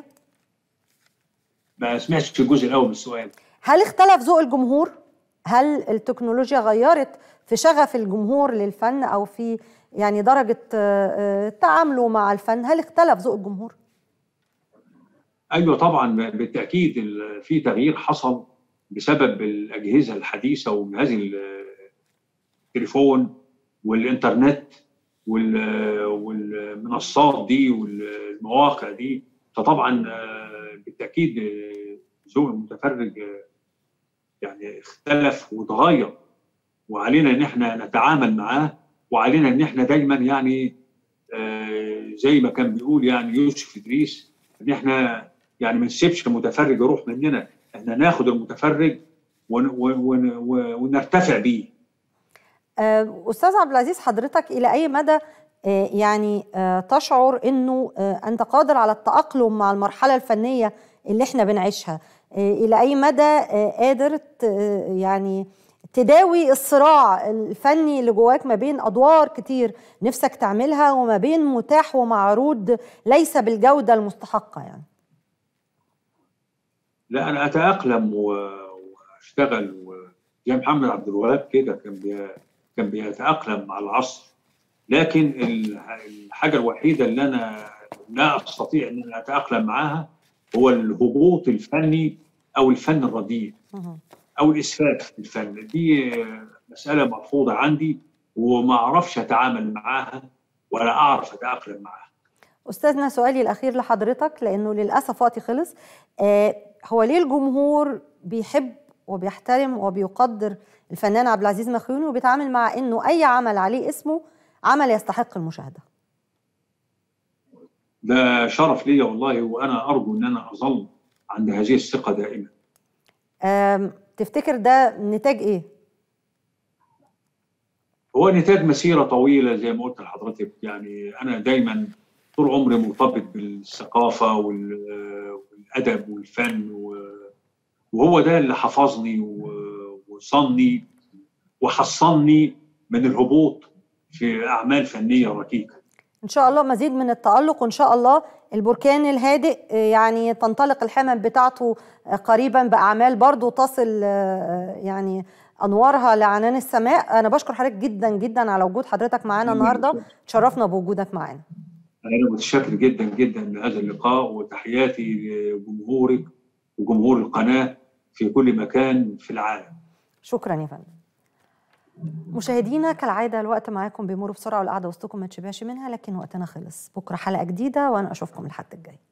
Speaker 10: ما سمعتش الجزء الاول من السؤال
Speaker 1: هل اختلف ذوق الجمهور؟ هل التكنولوجيا غيرت في شغف الجمهور للفن او في يعني درجه آه، آه، تعامله مع الفن؟ هل اختلف ذوق الجمهور؟
Speaker 10: ايوه طبعا بالتاكيد ال- في تغيير حصل بسبب الاجهزه الحديثه وجهاز ال- التليفون والانترنت وال- والمنصات دي والمواقع دي فطبعا آه، بالتاكيد آه، ذوق المتفرج آه، يعني اختلف وتغير وعلينا ان احنا نتعامل معاه وعلينا ان احنا دايما يعني آه، زي ما كان بيقول يعني يوسف ادريس ان احنا يعني ما نسيبش المتفرج يروح مننا احنا ناخد المتفرج ون ون ون ونرتفع بيه
Speaker 1: آه، استاذ عبد العزيز حضرتك الى اي مدى آه، يعني آه، تشعر انه آه، انت قادر على التاقلم مع المرحله الفنيه اللي احنا بنعيشها آه، الى اي مدى آه، قادر ت- آه، يعني تداوي الصراع الفني اللي جواك ما بين ادوار كتير نفسك تعملها وما بين متاح ومعروض ليس بالجوده المستحقه يعني
Speaker 10: لا انا اتاقلم و- واشتغل و- زي محمد عبد الوهاب كده كان بي كان بيتاقلم مع العصر لكن ال- الحاجه الوحيده اللي انا لا استطيع ان انا اتاقلم معاها هو الهبوط الفني او الفن الرديء
Speaker 1: مهم.
Speaker 10: او الاسفاف في الفن دي مساله مرفوضه عندي وما اعرفش اتعامل معاها ولا اعرف اتاقلم معاها
Speaker 1: استاذنا سؤالي الاخير لحضرتك لانه للاسف وقتي خلص آه هو ليه الجمهور بيحب وبيحترم وبيقدر الفنان عبد العزيز مخيوني وبيتعامل مع انه اي عمل عليه اسمه عمل يستحق المشاهده
Speaker 10: ده شرف ليا والله وانا ارجو ان انا اظل عند هذه الثقه دائما
Speaker 1: آم، تفتكر ده نتاج ايه
Speaker 10: هو نتاج مسيره طويله زي ما قلت لحضرتك يعني انا دايما طول عمري مرتبط بالثقافه وال- والادب والفن و- وهو ده اللي حفظني و- وصني وحصني من الهبوط في اعمال فنيه ركيكه
Speaker 1: ان شاء الله مزيد من التالق وان شاء الله البركان الهادئ آه، يعني تنطلق الحمم بتاعته آه، قريبا باعمال برضو تصل آه، يعني انوارها لعنان السماء انا بشكر حضرتك جدا جدا على وجود حضرتك معانا النهارده تشرفنا بوجودك معانا
Speaker 10: انا متشكر جدا جدا لهذا اللقاء وتحياتي لجمهورك وجمهور القناه في كل مكان في العالم
Speaker 1: شكرا يا فندم مشاهدينا كالعادة الوقت معاكم بيمر بسرعة والقعدة وسطكم ما تشبعش منها لكن وقتنا خلص بكرة حلقة جديدة وأنا أشوفكم الحد الجاي